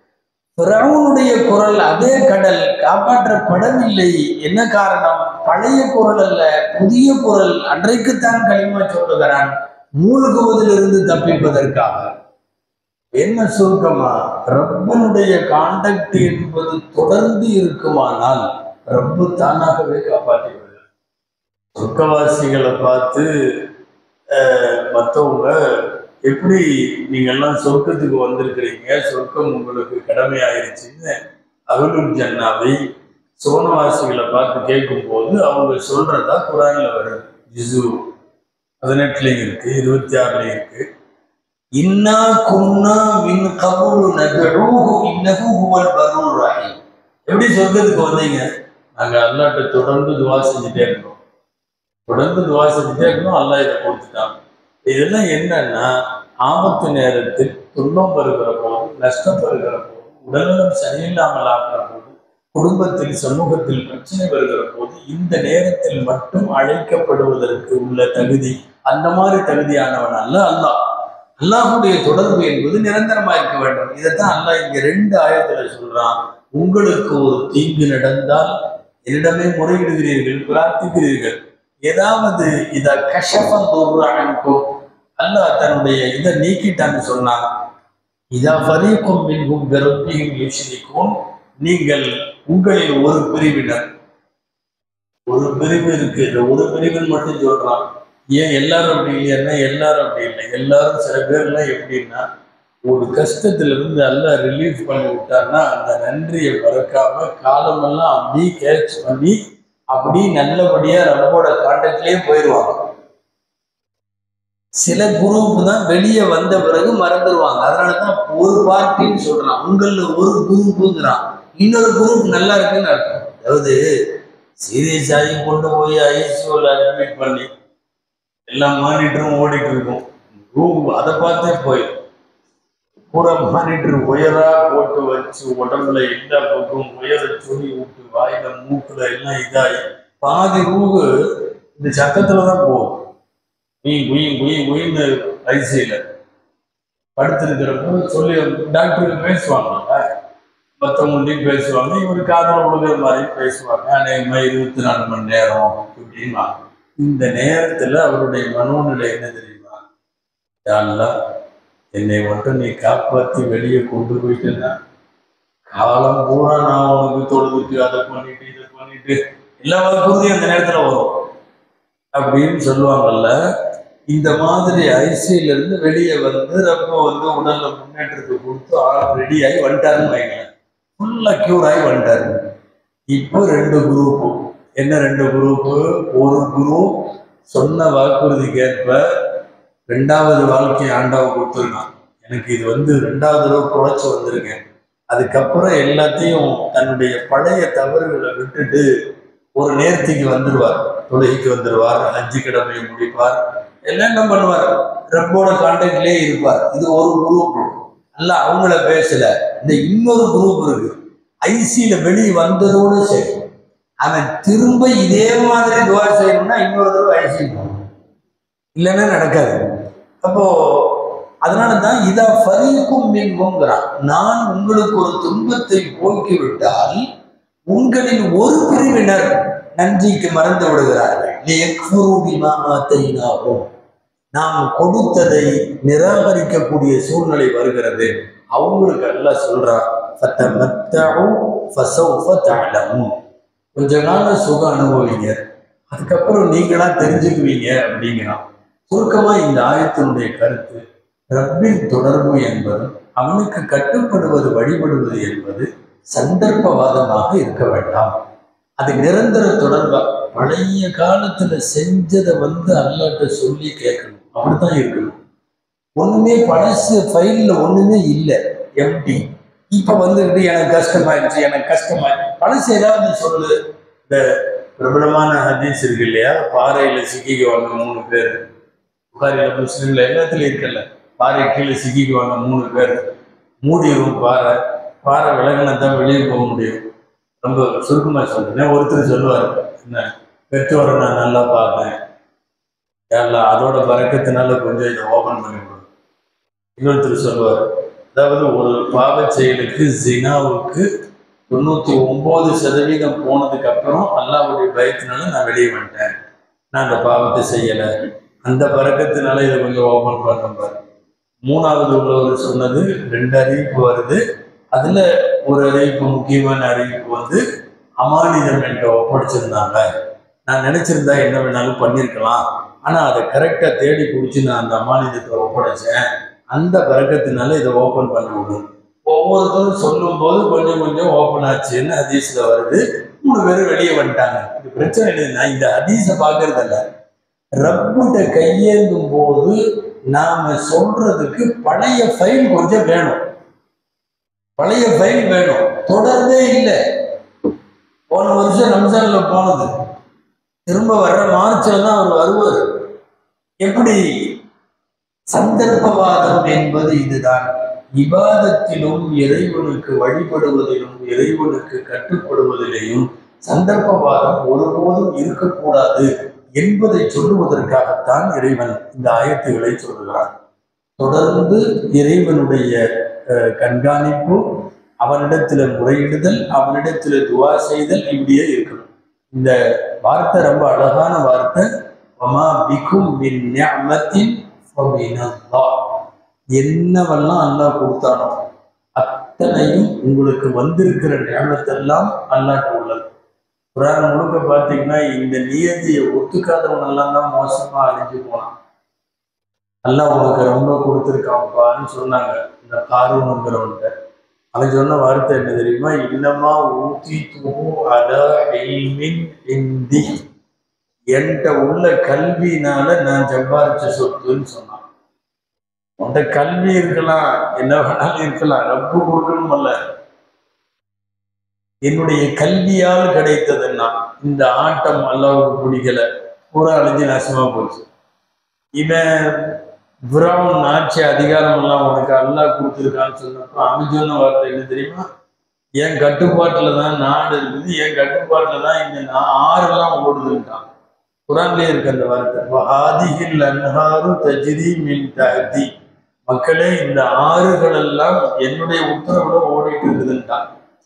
பிறவுனுடைய குரல் அதே கடல் காப்பாற்றப்படவில்லை என்ன காரணம் பழைய குரல் அல்ல புதிய குரல் அன்றைக்குத்தான் களிமா சொல்லுகிறான் மூழ்குவதிலிருந்து தப்பிப்பதற்காக என்ன சுருக்கமா ரப்பனுடைய காண்டக்ட் என்பது தொடர்ந்து இருக்குமானால் ரப்பு தானாகவே காப்பாற்றி விடுகிறார் சொர்க்கவாசிகளை பார்த்து அஹ், மத்தவங்க எப்படி நீங்கெல்லாம் சொர்க்கத்துக்கு வந்திருக்கிறீங்க சொர்க்கம் உங்களுக்கு கடமையாயிருச்சுன்னு அகலுல் ஜன்னாவை சோனவாசிகளை பார்த்து கேட்கும்போது அவங்க சொல்றதா குரான்ல வருது ஜிசு பதினெட்டுலையும் இருக்கு இருபத்தி ஆறுலையும் இருக்கு இன்னா குன்னா மின் கபுலு நகரூஹு இன்னஹு ஹுவல் பருர் ரஹீம் எப்படி சொர்க்கத்துக்கு வந்தீங்க நாங்க அல்லாட்ட தொடர்ந்து துவா செஞ்சுட்டே இருக்கோம் தொடர்ந்து துவா செஞ்சுட்டே இருக்கணும் அல்லாஹ் இதை கொடுத்துட்டான் இதெல்லாம் என்னன்னா ஆபத்து நேரத்தில் துன்பம் வருகிற போது நஷ்டம் வருகிற போது உடல்நலம் சரியில்லாமல் ஆகிற போது குடும்பத்தில் சமூகத்தில் பிரச்சனை வருகிற போது இந்த நேரத்தில் மட்டும் அழைக்கப்படுவதற்கு உள்ள தகுதி அந்த மாதிரி தகுதியானவன் அல்ல அல்லாஹ் அல்லாஹுடைய தொடர்பு என்பது நிரந்தரமா இருக்க வேண்டும் இதைத்தான் அல்லாஹ் இங்க ரெண்டு ஆயத்துல சொல்றான் உங்களுக்கு ஒரு தீங்கு நடந்தால் என்னிடமே முறையிடுகிறீர்கள் பிரார்த்திக்கிறீர்கள் ஏதாவது இத கஷபம் தோன்றும் அல்லாஹ் தன்னுடைய இதை நீக்கிட்டான்னு சொன்னான் இதா ஃபரீக்கும் மின்கும் பெருப்பியும் யுஷிரிக்கும் நீங்கள் உங்களில் ஒரு பிரிவினர் ஒரு பிரிவு இருக்கு இந்த ஒரு பிரிவில் மட்டும் சொல்றான் ஏன் எல்லாரும் அப்படி இல்லைன்னா எல்லாரும் அப்படி இல்லை எல்லாரும் சில பேர்லாம் எப்படின்னா ஒரு கஷ்டத்துல இருந்து எல்லாம் ரிலீஃப் பண்ணி விட்டான்னா அந்த நன்றியை மறக்காம காலமெல்லாம் அப்படியே கேட்ச் பண்ணி அப்படி நல்லபடியா ரப்போட கான்டாக்ட்லயே போயிடுவாங்க சில குரூப் தான் வெளியே வந்த பிறகு மறந்துடுவாங்க அதனாலதான் ஒரு பார்ட்டின்னு சொல்றான் உங்கள ஒரு குரூப்புங்கிறான் இன்னொரு குரூப் நல்லா இருக்குன்னு அர்த்தம் அதாவது சீரியஸ் ஆகி கொண்டு போய் ஐசியூல அட்மிட் பண்ணி எல்லா மானிட்டரும் ஓடிட்டு இருக்கும் ரூம் அதை பார்த்தே போயிடும் பூரா மானிட்டர் உயரா போட்டு வச்சு உடம்புல எல்லா பக்கம் உயர துணி விட்டு வாயில மூக்குல எல்லாம் இதாகி பாதி ரூவு இந்த சத்தத்துல தான் போகும் குயி குயி குயி குயின்னு ஐசியில படுத்திருக்கிறப்போ சொல்லி டாக்டருக்கு பேசுவாங்க மற்றவங்கள்டையும் பேசுவாங்க இவர் காதல விழுகிற மாதிரி பேசுவாங்க அநேகமாக இருபத்தி நாலு மணி நேரம் இப்படின்னா இந்த நேரத்தில் அவருடைய மனோநிலை என்ன தெரியுமா யா அல்லாஹ், என்னை மட்டும் நீ காப்பாற்றி வெளியே கொண்டு போயிட்டேன்னா காலம் பூரா நான் உனக்கு தொழுதுட்டு அதை பண்ணிட்டு இதை பண்ணிட்டு எல்லா வாக்குறுதியும் அந்த நேரத்தில் வரும் அப்படின்னு சொல்லுவாங்கல்ல இந்த மாதிரி ஐசியில இருந்து வெளியே வந்து ரொம்ப வந்து உடல்ல முன்னேற்றத்தை கொடுத்து ஆள் ரெடி ஆகி வந்துட்டாருன்னு வைங்களேன் ஃபுல்லா கியூர் ஆகி வந்துட்டாரு இப்போ ரெண்டு குரூப் என்ன ரெண்டு குரூப் ஒரு குரூப் சொன்ன வாக்குறுதிக்கு ஏற்ப ரெண்டாவது வாழ்க்கை ஆண்டாவை கொடுத்துருக்கான் எனக்கு இது வந்து ரெண்டாவது தடவை குறைச்சி வந்திருக்கேன் அதுக்கப்புறம் எல்லாத்தையும் தன்னுடைய பழைய தவறுகளை விட்டுட்டு ஒரு நேர்த்திக்கு வந்துடுவார் தொழுகைக்கு வந்துடுவார் அஞ்சு கடமையை முடிப்பார் எல்லாம் என்ன பண்ணுவார் ரப்போட கான்டாக்ட்லயே இருப்பார் இது ஒரு குரூப் அல்ல அவங்கள பேசல இந்த இன்னொரு குரூப் இருக்கு ஐசியில வெளியே வந்ததோடு சரி அவன் திரும்ப இதே மாதிரி துவா செய்யணும்னா இன்னொரு தடவை ஐசி போகணும் இல்லைன்னா நடக்காது அப்போ அதனால தான் இதா ஃபரீக்கும் மின்குங்கிறான் நான் உங்களுக்கு ஒரு துன்பத்தை போக்கி விட்டால் உங்களில் ஒரு பிரிவினர் நன்றிக்கு மறந்து விடுகிறார்கள் லியக்ஃபுரு பிமா ஆத்தைனாகும் நாம் கொடுத்ததை நிராகரிக்கக்கூடிய சூழ்நிலை வருகிறது அவங்களுக்கு எல்லாம் சொல்றான் ஃபத்தமத்தஉ ஃபஸௌஃப தஅலமுன். கொஞ்ச காலம் சுகம் அனுபவிங்க அதுக்கப்புறம் நீங்களா தெரிஞ்சுக்குவீங்க அப்படிங்கிறான் சுருக்கமா இந்த ஆயத்தினுடைய கருத்து ரப்பின் தொடர்பு என்பது அவனுக்கு கட்டுப்படுவது வழிபடுவது என்பது சந்தர்ப்பவாதமாக இருக்க வேண்டாம் அது நிரந்தர தொடர்பா பழைய காலத்துல செஞ்சதை வந்து அல்லாட்ட சொல்லி கேட்கணும் அப்படித்தான் இருக்கணும் ஒண்ணுமே பழசு ஃபைல்ல ஒண்ணுமே இல்லை எம்டி இப்ப வந்துக்கிட்டு எனக்கு கஷ்டமாயிருச்சு எனக்கு கஷ்டமாயிருச்சு பழசு ஏதாவது சொல்லு இந்த பிரபலமான ஹதீஸ் இருக்கு இல்லையா பாறையில சிக்கிக்குவாங்க மூணு பேர் புகாரில முஸ்லீம்ல எல்லாத்துலயும் இருக்குல்ல பாறை கீழே சிக்கிக்குவாங்க மூணு பேர் மூடிடும் பாறை பாறை விலகினா தான் வெளியே போக முடியும் ரொம்ப சுருக்கமா சொல்றேன் ஒருத்தர் சொல்லுவார் என்ன பெற்றோரை நான் நல்லா பார்த்தேன் எல்லாம் அதோட பறக்கத்தினால கொஞ்சம் இதை ஓபன் பண்ணி விடும் இன்னொருத்தர் சொல்லுவார் அதாவது ஒரு பாவச் செயலுக்கு ஜினாவுக்கு தொண்ணூத்தி ஒன்பது சதவீதம் போனதுக்கு அப்புறம் அல்லாவுடைய பயத்தினால நான் வெளியே வந்துட்டேன் நான் அந்த பாவத்தை செய்யல அந்த பறக்கத்தினால இதை கொஞ்சம் ஓபன் பண்ணுவார் மூணாவது உள்ளவர் சொன்னது ரெண்டு அறிவிப்பு வருது அதுல ஒரு அறிவிப்பு முக்கியமான அறிவிப்பு வந்து அமானிதம் என்ற ஒப்படைச்சிருந்தாங்க நான் நினைச்சிருந்தா என்ன வேணாலும் பண்ணியிருக்கலாம் ஆனா அதை கரெக்டா தேடி பிடிச்சி நான் அந்த அமானிதத்தை ஒப்படைச்சேன் அந்த பறக்கத்தினால இதை ஓபன் பண்ண விடும் ஒவ்வொருத்தரும் சொல்லும் போது கொஞ்சம் கொஞ்சம் ஓப்பன் ஆச்சுன்னு ஹதீஸ்ல வருது மூணு பேரும் வெளியே வந்துட்டாங்க இது பிரச்சனை இல்லை நான் இந்த ஹதீஸை பார்க்கறதில்ல ரப்பிட்ட கையேந்தும் போது நாம சொல்றதுக்கு பழைய ஃபைல் கொஞ்சம் வேணும் பழைய ஃபைல் வேணும் தொடர்ந்தே இல்லை போன வருஷம் ரம்ஜான்ல போனது திரும்ப வர்ற மார்ச்ல தான் அவர் வருவார் எப்படி சந்தர்ப்பவாதம் என்பது இதுதான் இபாதத்திலும் இறைவனுக்கு வழிபடுவதிலும் இறைவனுக்கு கட்டுப்படுவதிலேயும் சந்தர்ப்பவாதம் ஒருபோதும் இருக்கக்கூடாது என்பதை சொல்லுவதற்காகத்தான் இறைவன் இந்த ஆயத்துகளை சொல்லுகிறான் தொடர்ந்து இறைவனுடைய அஹ், கண்காணிப்பு அவனிடத்துல முறையிடுதல் அவனிடத்துல துவா செய்தல் இப்படியே இருக்கணும் இந்த வார்த்தை ரொம்ப அழகான வார்த்தை வமா பிகும் மின் நிஅமத்தின் ஃபமினல்லாஹ். என்னவெல்லாம் அல்லாஹ் கொடுத்தானோ அத்தனையும் உங்களுக்கு வந்திருக்கிற ஞானத்தெல்லாம் அல்லாஹ் உள்ளது குரான் முழுக்க பார்த்தீங்கன்னா இந்த நியதியை ஒத்துக்காதவனெல்லாம் தான் மோசமா அழிஞ்சு போனான் அல்லாஹ் உனக்கு ரொம்ப கொடுத்துருக்கான்ப்பான்னு சொன்னாங்க இந்த காரூனுங்கிறவன்ட்ட அவன் சொன்ன வார்த்தை என்ன தெரியுமா இன்னமா ஊத்தி தூ அல இல்மின் இந்தி என்கிட்ட உள்ள கல்வியினால நான் சம்பாரிச்ச சொத்துன்னு சொன்னான் உன்கிட்ட கல்வி இருக்கலாம் என்ன வேணாலும் இருக்கலாம் ரப்பு கொடுக்கணுமல்ல என்னுடைய கல்வியால் கிடைத்ததுன்னா இந்த ஆட்டம் அல்லாவுக்கு பிடிக்கல பூரா அழிஞ்சு நாசமா போச்சு இவன் பிரவுன் ஆட்சி அதிகாரம் எல்லாம் உனக்கு அல்லாஹ் கொடுத்துருக்கான்னு சொன்னப்போ அவன் சொன்ன வார்த்தை என்ன தெரியுமா என் கட்டுப்பாட்டுல தான் நாடு இருக்குது என் கட்டுப்பாட்டுல தான் இந்த நா- ஆறெல்லாம் ஓடுதுன்ட்டான் குரான்லயே இருக்கு அந்த வார்த்தை ஆதிகில் அன்ஹாரு தஜிதி மின் தஹதி மக்களே இந்த ஆறுகள் எல்லாம் என்னுடைய உத்தரவுல ஓடிட்டு இருக்குதுன்ட்டான்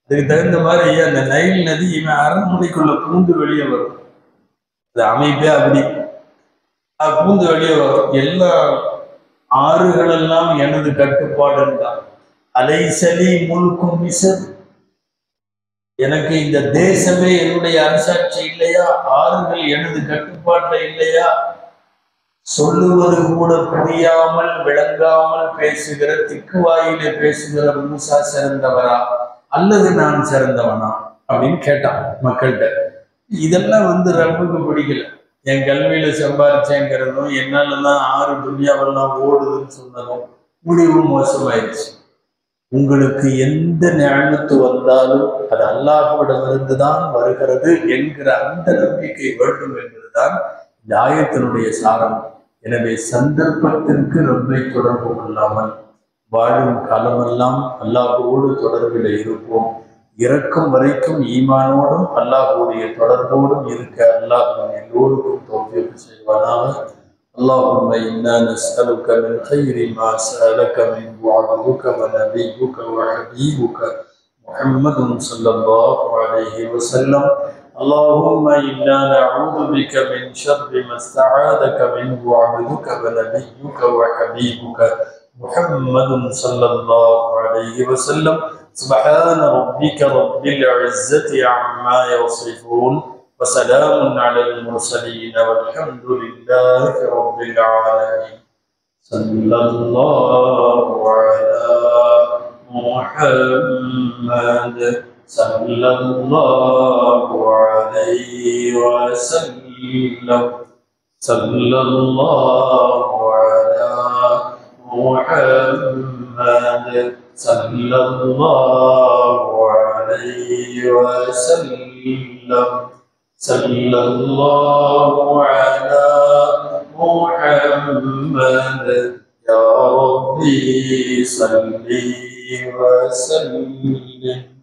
அதுக்கு தகுந்த மாதிரி அந்த நைல் நதி இவன் அரண்மனைக்குள்ள பூந்து வெளியே வரும் அது அமைப்பே அப்படி அது பூந்து வெளியே வரும் எல்லா ஆறுகள் எல்லாம் எனது கட்டுப்பாடுன்றான் அலைசலி முழுக்கும் மிசர் எனக்கு இந்த தேசமே என்னுடைய அரசாட்சி இல்லையா ஆறுகள் எனது கட்டுப்பாட்டில் இல்லையா சொல்லுவது கூட புரியாமல் விளங்காமல் பேசுகிற திக்குவாயிலே பேசுகிற மூசா சிறந்தவரா அல்லது நான் சிறந்தவனா அப்படின்னு கேட்டான் மக்கள்கிட்ட இதெல்லாம் வந்து ரப்புக்கு பிடிக்கல என் கல்வியில சம்பாரிச்சேங்கிறதும் என்னால தான் ஆறு துன்யாவெல்லாம் ஓடுதுன்னு சொன்னதும் முடிவு மோசமாயிருச்சு உங்களுக்கு எந்த ஞானத்து வந்தாலும் அது அல்லாஹ்விடமிருந்து தான் வருகிறது என்கிற அந்த நம்பிக்கை வேண்டும் என்பதுதான் இந்த ஆயத்தினுடைய சாரம் எனவே சந்தர்ப்பத்திற்கு ரப்பை தொடர்பு கொள்ளாமல் வாழும் காலமெல்லாம் அல்லாஹோடு தொடர்பில் இருப்போம் இறக்கும் வரைக்கும் ஈமானோடும் அல்லாஹுடைய தொடர்போடும் இருக்க அல்லாஹ் நம் எல்லோருக்கும் தோல்வியப்பு செய்வானாக اللهم إنا نسألك من خير ما سألك منه عبدك ونبيك وحبيبك محمد صلى الله عليه وسلم اللهم إنا نعوذ بك من شر ما استعاذك منه عبدك ونبيك وحبيبك محمد صلى الله عليه وسلم سبحان ربك رب العزة عما يصفون وسلام على المرسلين والحمد لله رب العالمين صلى الله على محمد صلى الله عليه وسلم صلى الله على محمد صلى الله عليه وسلم صلى الله على محمد يا ربي صل وسلم